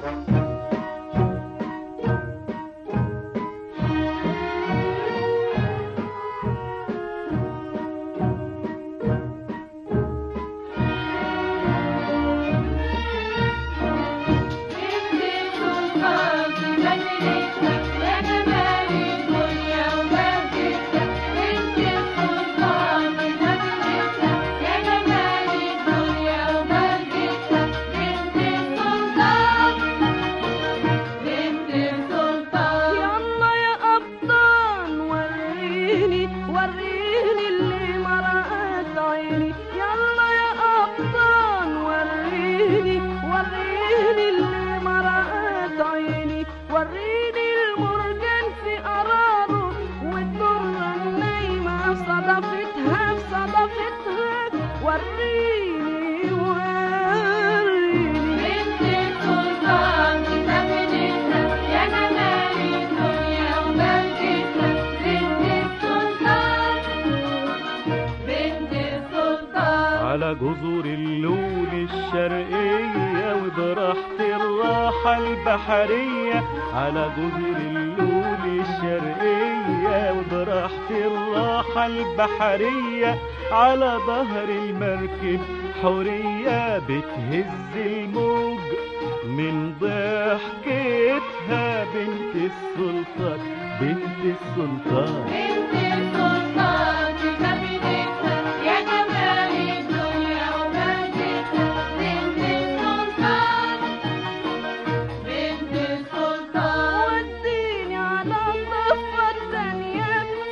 يلا يا أبطال وريني وريني اللي مرقت عيني يلا يا أبطال وريني وريني اللي مرقت عيني وريني المرجان في قراره والدرة النايمة في صدفتها في صدفتها وريني وريني بنت السلطان كتابتها يا جمال الدنيا وبهجتها بنت السلطان بنت السلطان على جذور اللون الشرقية وبراحة الراحة البحرية على جذور اللون الشرقية وبراحة الراحة البحرية على ظهر المركب حورية بتهز الموج من ضحكتها بنت السلطان بنت السلطان بنت السلطان كتابتها يا جمال الدنيا وبهجتها بنت السلطان بنت السلطان وديني على الضفة التانية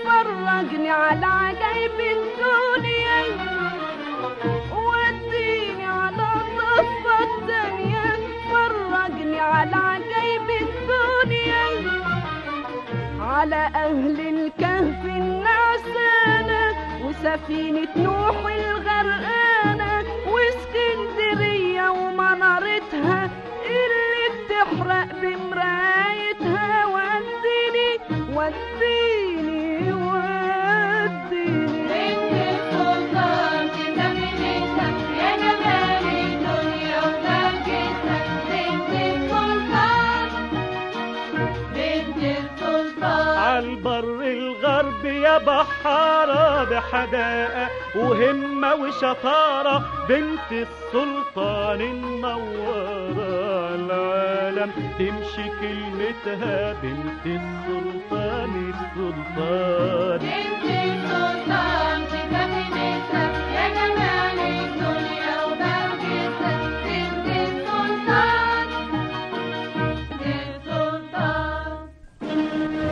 على أهل الكهف النعسانة وسفينة نوح الغرقانة واسكندرية ومنارتها اللي بتحرق بمرايتها وديني وديني وديني بنت السلطان في سفينتها يا جمال الدنيا وبهجتها بنت السلطان بنت السلطان عالبر الغرب يا بحارة بحداقة وهمة وشطارة بنت السلطان المنورة العالم تمشي كلمتها بنت السلطان السلطان بنت السلطان في سفينتها يا جمال الدنيا وبهجتها بنت السلطان بنت السلطان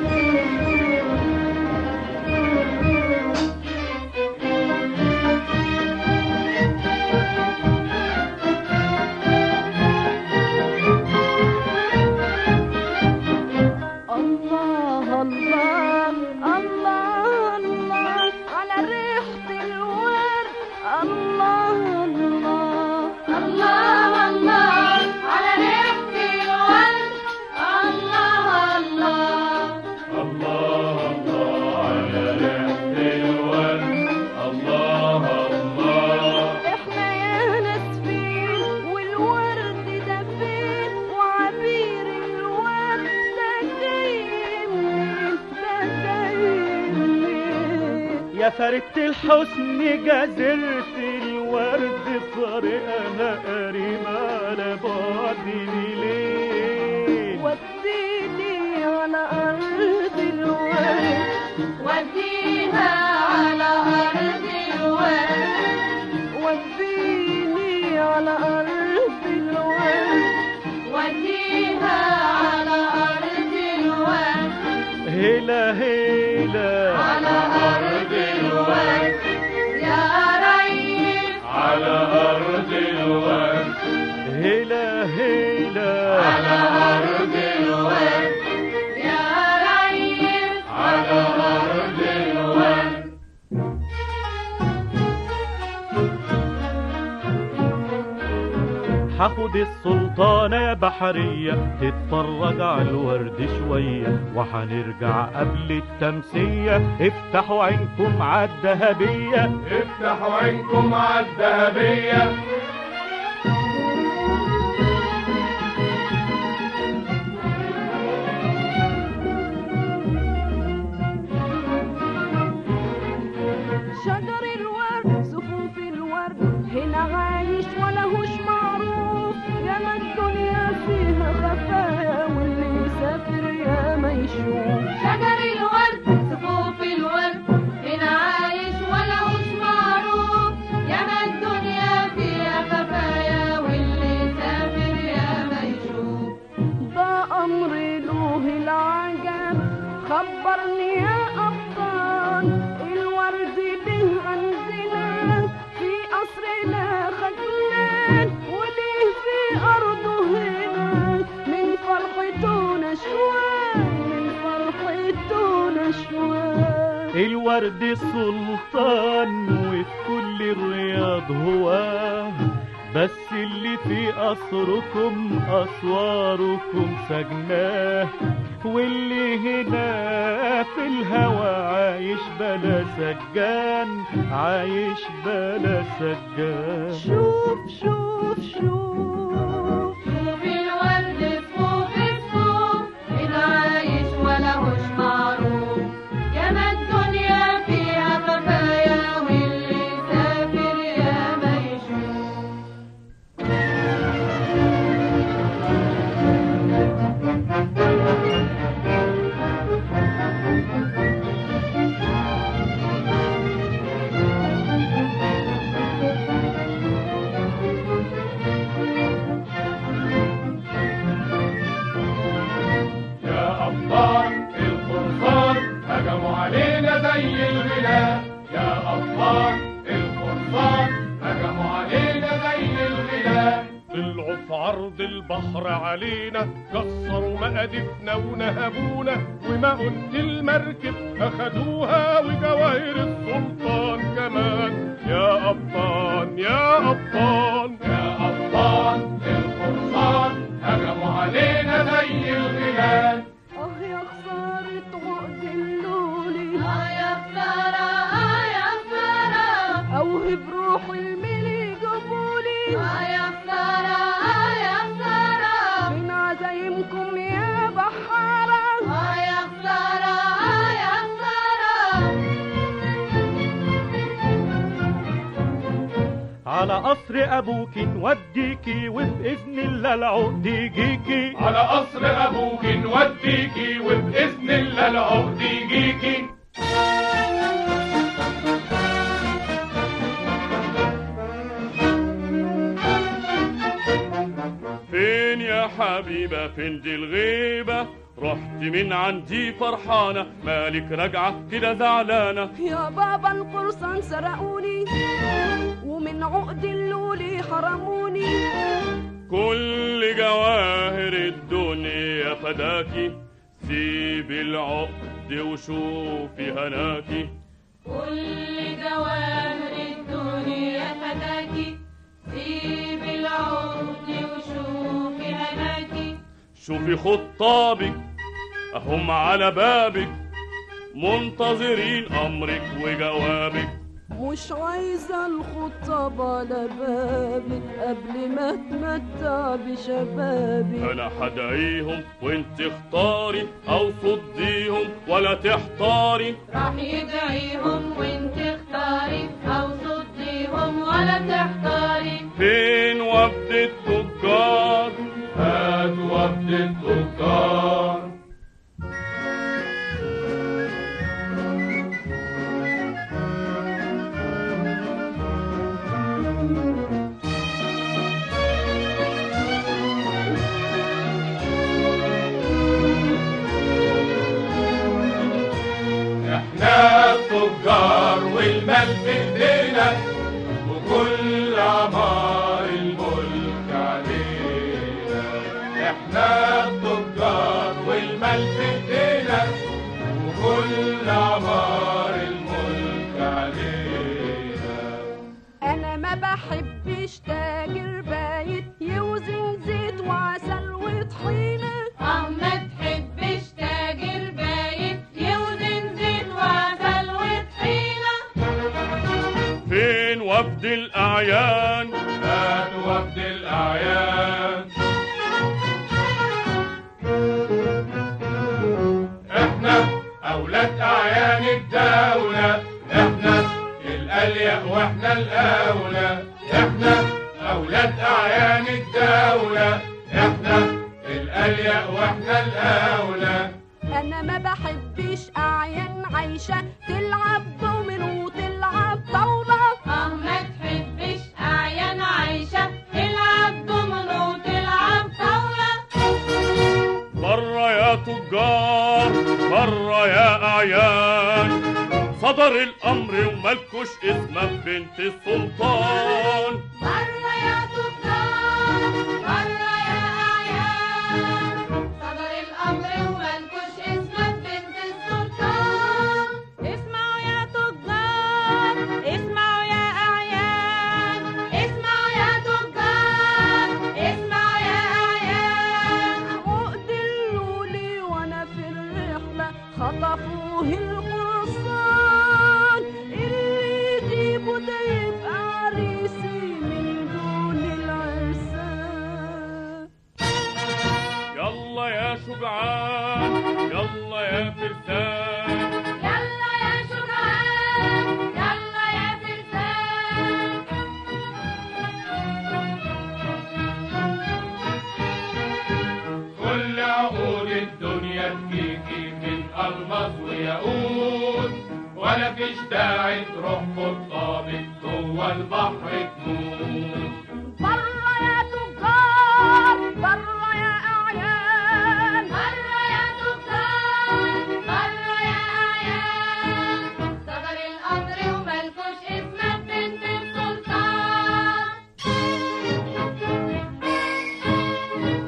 الله الله الله الله على ريحة الورد الله الله الله الله على ريحة الورد الله الله الله الله على ريحة الورد الله الله احنا يا ناس فين والورد ده فين وعبير الورد ده جاي منين ده جاي منين يا فرقة الحسن جزرت الورد طريقها قريب على بعد ليل وديني على أرض الورد وديها على أرض الورد وديني على أرض الورد وديها على أرض الورد هلا هلا على أرض الورد يا ريس على أرض الورد هلا هلا على أرض الورد يا ريس على أرض الورد هاخد السلطانة يا بحرية تتفرج على الورد شوية وهنرجع قبل التمسية افتحوا عينكم عالدهبية افتحوا عينكم عالذهبية شجر الورد صفوف الورد هنا عايش ولهوش معروف يا ما الدنيا فيها خفايا واللي يسافر يا ما يشوف شجر الورد صفوف الورد هنا عايش ولهوش معروف يا ما الدنيا فيها خفايا واللي سافر يا ما يشوف ده أمر له العجب خبرني يا أبطال الورد له عندنا في قصرنا خجلان وليه في أرضه هنا من فرحته نشوان من فرحته نشوان الورد السلطان وفي كل الرياض هواه بس اللي في قصركم أسواركم سجناه واللي هنا في الهوى عايش بلا سجان عايش بلا سجان شوف شوف شوف شوف الورد صفوف صفوف هنا عايش ولهوش معروف يا ما الدنيا فيها خفايا واللي سافر يا ما يشوف البحر علينا كسروا مقادفنا ونهبونا وما قلت المركب أخدوها وجواهر السلطان كمان يا أبطال يا أبطال يا أبطال القرصان هجموا علينا زي الغيلان اه يا خسارة عقد اللولي اه يا خسارة اه يا خسارة اوهب روح الملي جبولي اه يا خسارة اه يا خسارة من عزايمكم يا بحارة اه يا خسارة اه يا خسارة على قصر ابوك نوديكي وباذن الله العقد يجيكي على قصر أبوك نوديكي وبإذن الله العقد يجيكي فين يا حبيبة فين دي الغيبة رحت من عندي فرحانة مالك راجعة كده زعلانة يا بابا القرصان سرقوني ومن عقد اللولي حرموني كل جواهر الدنيا فداكي سيب العقد وشوفي هناكي كل جواهر الدنيا فداكي سيب العقد وشوفي هناكي شوفي خطابك اهم على بابك منتظرين امرك وجوابك مش عايزة الخطاب على بابك قبل ما اتمتع بشبابي انا هدعيهم وانت اختاري او صديهم ولا تحتاري راح يدعيهم وانت اختاري او صديهم ولا تحتاري فين وفد التجار هات وفد التجار احنا التجار والمال في ايدينا وكل عمار الملك علينا احنا التجار والمال في ايدينا وكل عمار الملك علينا انا ما بحبش تاجر بايت يوزن زيت وعسل وطحينة اه ما تحبش تاجر بايت يوزن زيت وعسل وطحينة فين وفد الاعيان هات وفد الاعيان احنا اولاد اعيان الدولة احنا الاليق واحنا الاولى احنا اولاد اعيان الدولة احنا الاليق واحنا الاولى انا ما بحبش اعيان عايشة تلعب دومين وتلعب طاولة اه ما تحبش اعيان عايشة تلعب دومينو وتلعب طاولة بره يا تجار بره يا اعيان صدر الامر وملكوش اسمه بنت السلطان بره يا تجار بره يا اعيان صدر الامر وملكوش اسمك بنت السلطان اسمعوا يا تجار اسمعوا يا اعيان اسمعوا يا تجار اسمعوا يا اعيان عقد اللولي وانا في الرحلة خطفوه القرصان اللي يجيبه ده يبقى عريسي من دون العرسان يلا يا شجعان يلا يا فرسان يلا يا شجعان يلا يا فرسان كل عقود الدنيا تجيكي من الماس وياقوت ولا فيش داعي تروح خطابك جوه البحر تموت بره يا تجار بره يا اعيان بره يا تجار بره يا اعيان صدر الامر وملكوش اسمك بنت السلطان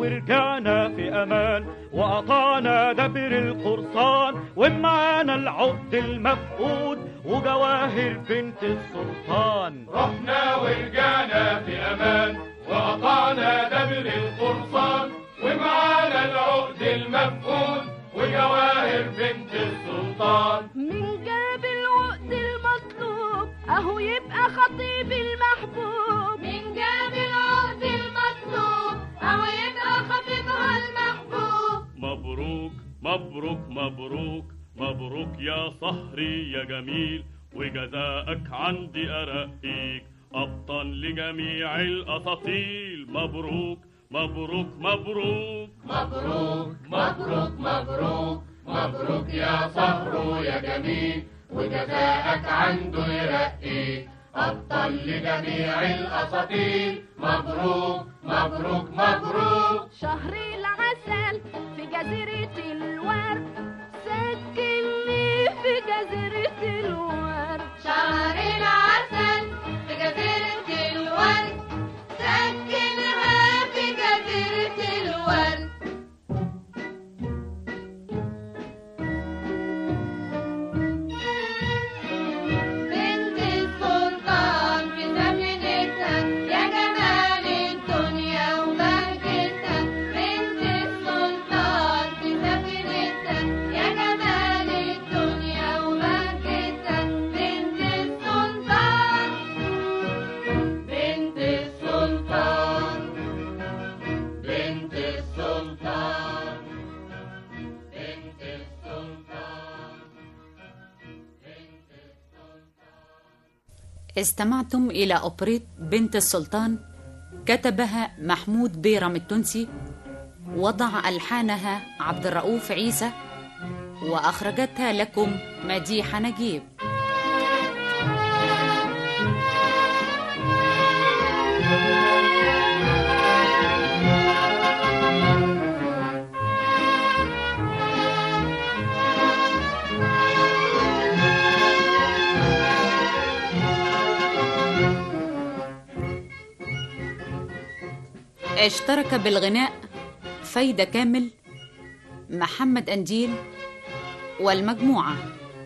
ورجعنا في امان وقطعنا دبر القرصان ومعانا العقد المفقود وجواهر بنت السلطان رحنا ورجعنا في امان وقطعنا دبر القرصان ومعانا العقد المفقود وجواهر بنت السلطان من جاب العقد المطلوب اهو يبقى خطيب المحبوب من جاب العقد المطلوب أو يبقى خطيبها المحبوب مبروك مبروك مبروك مبروك يا صهري يا جميل وجزاءك عندي أرقيك أبطال لجميع الأساطيل مبروك مبروك مبروك مبروك مبروك مبروك مبروك يا صهر يا جميل وجزاءك عنده يرقيك أبطال لجميع الأساطيل مبروك مبروك مبروك شهر العسل في جزيرة الورد سكني في جزيرة الورد شهر العسل في جزيرة الورد سكنها في جزيرة الورد بنت السلطان في سفينتها يا جمال الدنيا وبهجتها بنت السلطان في سفينتها يا جمال الدنيا وبهجتها بنت السلطان بنت السلطان بنت السلطان بنت السلطان استمعتم إلى أوبريت بنت السلطان كتبها محمود بيرم التونسي وضع ألحانها عبد الرؤوف عيسى وأخرجتها لكم مديحة نجيب اشترك بالغناء فايدة كامل محمد أنديل والمجموعة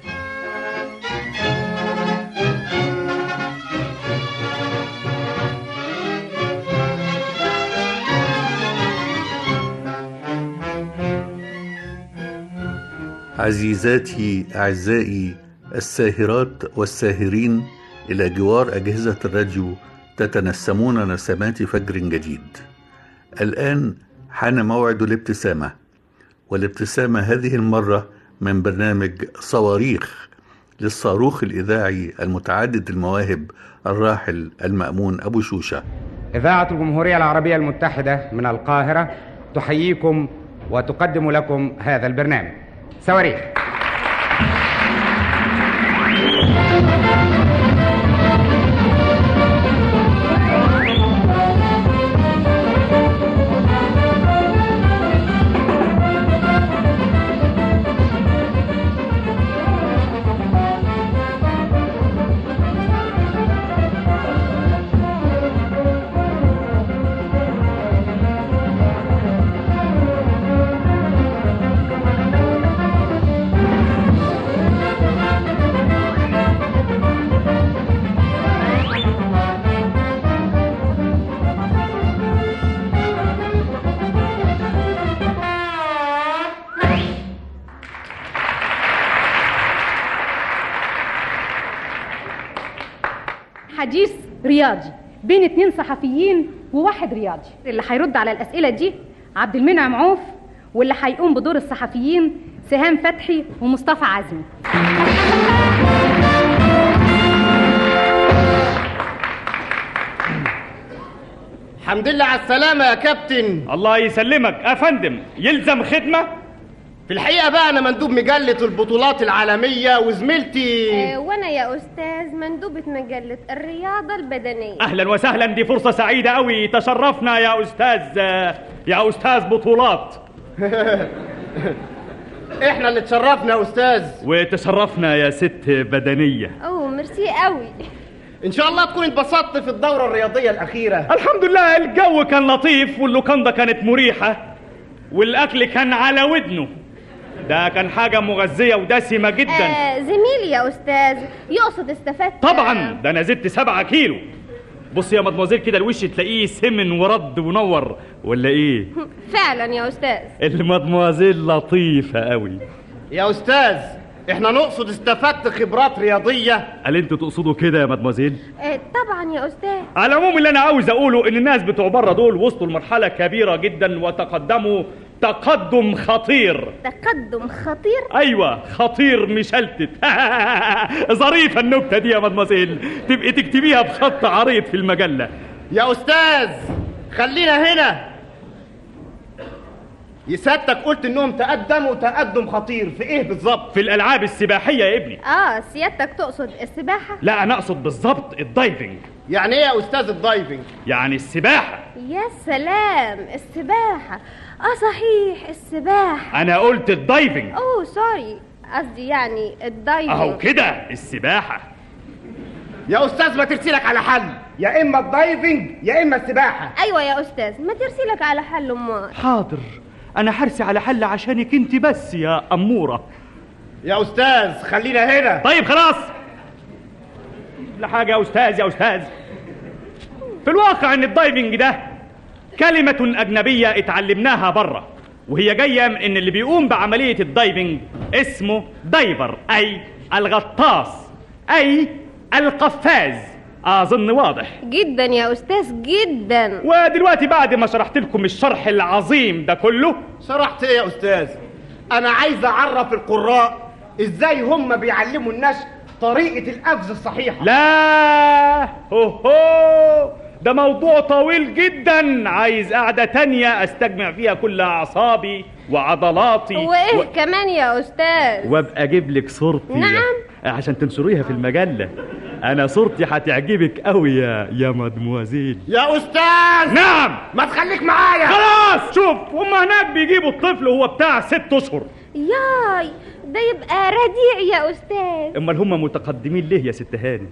عزيزاتي أعزائي الساهرات والساهرين إلى جوار أجهزة الراديو تتنسمون نسمات فجر جديد الآن حان موعد الابتسامة والابتسامة هذه المرة من برنامج صواريخ للصاروخ الإذاعي المتعدد المواهب الراحل المأمون أبو شوشة إذاعة الجمهورية العربية المتحدة من القاهرة تحييكم وتقدم لكم هذا البرنامج صواريخ حديث رياضي بين اتنين صحفيين وواحد رياضي اللي هيرد على الأسئلة دي عبد المنعم عوف واللي هيقوم بدور الصحفيين سهام فتحي ومصطفى عزمي الحمد لله على السلامة يا كابتن الله يسلمك يا فندم يلزم خدمة في الحقيقة بقى أنا مندوب مجلة البطولات العالمية وزميلتي آه، وانا يا استاذ مندوبة مجلة الرياضة البدنية اهلا وسهلا دي فرصة سعيدة قوي تشرفنا يا استاذ يا استاذ بطولات احنا اللي اتشرفنا يا استاذ وتشرفنا يا ست بدنية اوه ميرسي قوي ان شاء الله تكون اتبسطت في الدوره الرياضيه الاخيره الحمد لله الجو كان لطيف واللوكاندا كانت مريحة والأكل كان على ودنه ده كان حاجة مغذية ودسمة جدا آه زميلي يا استاذ يقصد استفدت طبعا ده أنا زدت سبعة كيلو بص يا مدموزيل كده الوش تلاقيه سمن ورد ونور ولا ايه فعلا يا استاذ المدموزيل لطيفة قوي يا استاذ احنا نقصد استفدت خبرات رياضيه قال انتوا تقصدوا كده يا مدموزيل آه طبعا يا استاذ على العموم اللي انا عاوز اقوله ان الناس بتوع بره دول وصلوا لمرحله كبيره جدا وتقدموا تقدم خطير تقدم خطير ايوه خطير مشلتت ظريفه النكته دي يا مدموزيل تبقي تكتبيها بخط عريض في المجله يا استاذ خلينا هنا يسادتك قلت انهم تقدموا تقدم خطير في ايه بالظبط في الالعاب السباحيه يا ابني اه سيادتك تقصد السباحه لا انا اقصد بالظبط الدايفنج يعني ايه يا استاذ الدايفنج يعني السباحه يا سلام السباحه اه صحيح السباحه انا قلت الدايفنج اوه سوري قصدي يعني الدايفنج اهو كده السباحه يا استاذ ما ترسلك على حل يا اما الدايفنج يا اما السباحه ايوه يا استاذ ما ترسلك على حل امال حاضر انا حرسي على حل عشانك انت بس يا اموره يا استاذ خلينا هنا طيب خلاص لا حاجه يا استاذ يا استاذ في الواقع ان الدايفنج ده كلمه اجنبيه اتعلمناها بره وهي جايه من ان اللي بيقوم بعمليه الدايفنج اسمه دايفر اي الغطاس اي القفاز اظن واضح جدا يا استاذ جدا ودلوقتي بعد ما شرحت لكم الشرح العظيم ده كله شرحت ايه يا استاذ انا عايز اعرف القراء ازاي هم بيعلموا الناس طريقه القفز الصحيحه لا هو هو ده موضوع طويل جدا عايز قعدة تانية استجمع فيها كل اعصابي وعضلاتي وايه و... كمان يا استاذ وابقى اجيب لك صورتي نعم عشان تنشريها في المجلة انا صورتي هتعجبك قوي يا يا مدموزيل يا استاذ نعم ما تخليك معايا خلاص شوف هم هناك بيجيبوا الطفل وهو بتاع ست اشهر ياي ده يبقى رديع يا استاذ امال هم متقدمين ليه يا ست هاني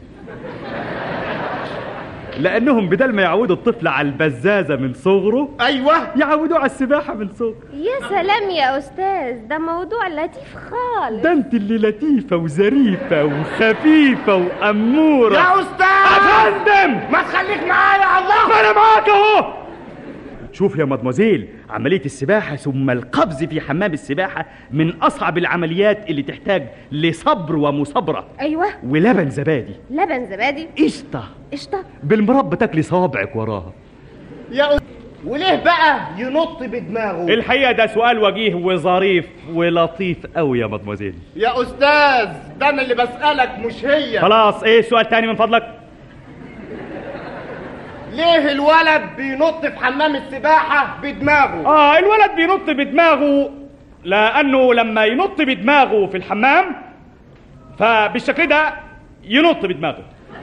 لانهم بدل ما يعودوا الطفل على البزازه من صغره ايوه يعودوه على السباحه من صغره يا سلام يا استاذ ده موضوع لطيف خالص ده انت اللي لطيفه وظريفه وخفيفه واموره يا استاذ افندم ما تخليك معايا الله ما انا معاك اهو شوف يا مدموزيل عملية السباحة ثم القفز في حمام السباحة من أصعب العمليات اللي تحتاج لصبر ومصابرة أيوة ولبن زبادي لبن زبادي قشطة قشطة بالمربى تاكلي صوابعك وراها يا أستاذ وليه بقى ينط بدماغه الحقيقة ده سؤال وجيه وظريف ولطيف قوي يا مدموزيل يا أستاذ ده أنا اللي بسألك مش هي خلاص إيه سؤال تاني من فضلك ليه الولد بينط في حمام السباحة بدماغه؟ اه الولد بينط بدماغه لأنه لما ينط بدماغه في الحمام فبالشكل ده ينط بدماغه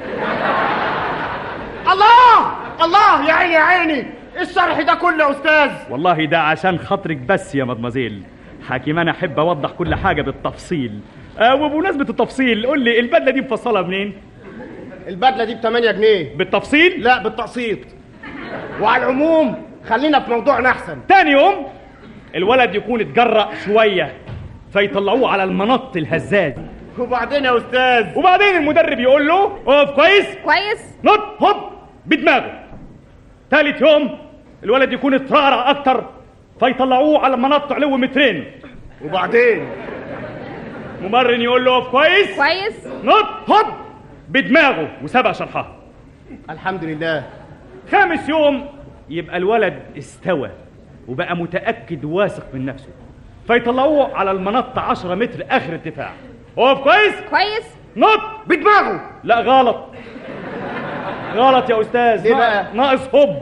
الله الله يا عيني يا عيني إيه الشرح ده كله يا أستاذ والله ده عشان خاطرك بس يا مدمزيل حكيم أنا أحب أوضح كل حاجة بالتفصيل آه وبمناسبة التفصيل قول لي البدلة دي مفصلة منين؟ البدله دي ب 8 جنيه بالتفصيل لا بالتقسيط وعلى العموم خلينا في موضوعنا احسن تاني يوم الولد يكون اتجرأ شويه فيطلعوه على المنط الهزاز وبعدين يا استاذ وبعدين المدرب يقول له اقف كويس كويس نط هوب بدماغه تالت يوم الولد يكون اترعرع اكتر فيطلعوه على منط علو مترين وبعدين ممرن يقول له اقف كويس كويس نط هوب بدماغه وسبق شرحها الحمد لله خامس يوم يبقى الولد استوى وبقى متأكد واثق من نفسه فيطلعوه على المنط 10 متر آخر ارتفاع اقف كويس كويس نط بدماغه لا غلط غلط يا أستاذ ليه بقى؟ ناقص هوب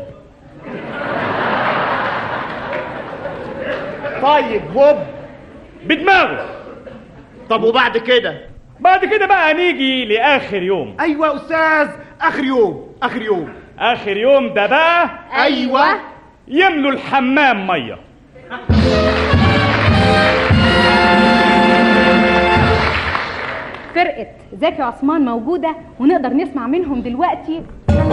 طيب هوب بدماغه طب وبعد كده بعد كده بقى نيجي لآخر يوم ايوه يا استاذ اخر يوم اخر يوم آخر يوم ده بقى ايوه يملوا الحمام ميه في فرقة زكي عثمان موجودة ونقدر نسمع منهم دلوقتي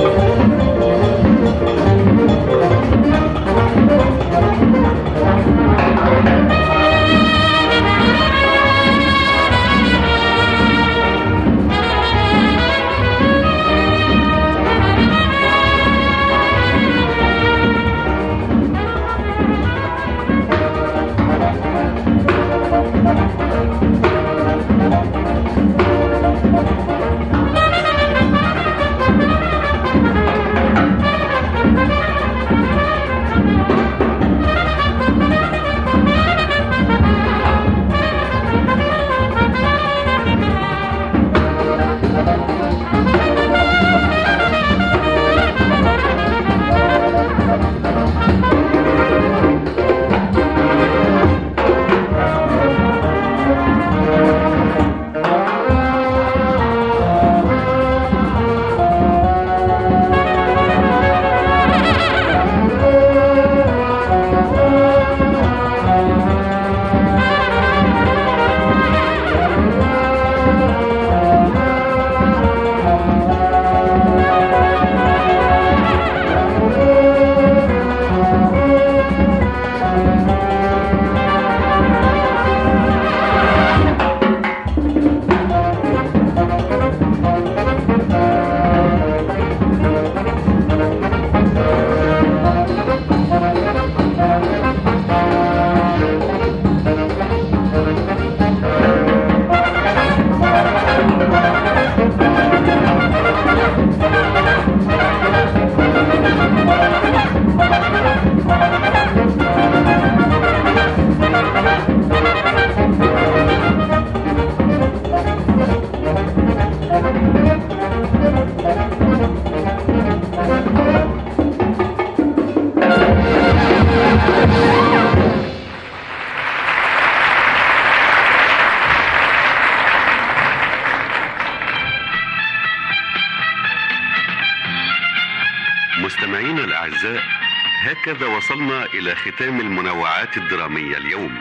مستمعينا الأعزاء هكذا وصلنا إلى ختام المنوعات الدرامية اليوم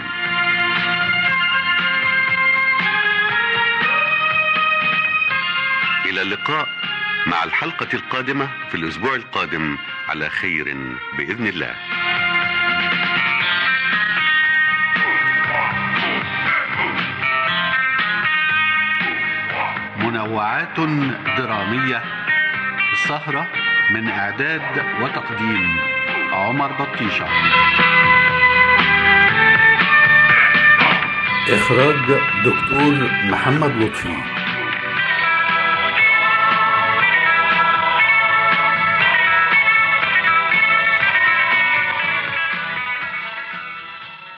إلى اللقاء مع الحلقة القادمة في الأسبوع القادم على خير بإذن الله منوعات درامية السهرة من إعداد وتقديم عمر بطيشة إخراج دكتور محمد لطفي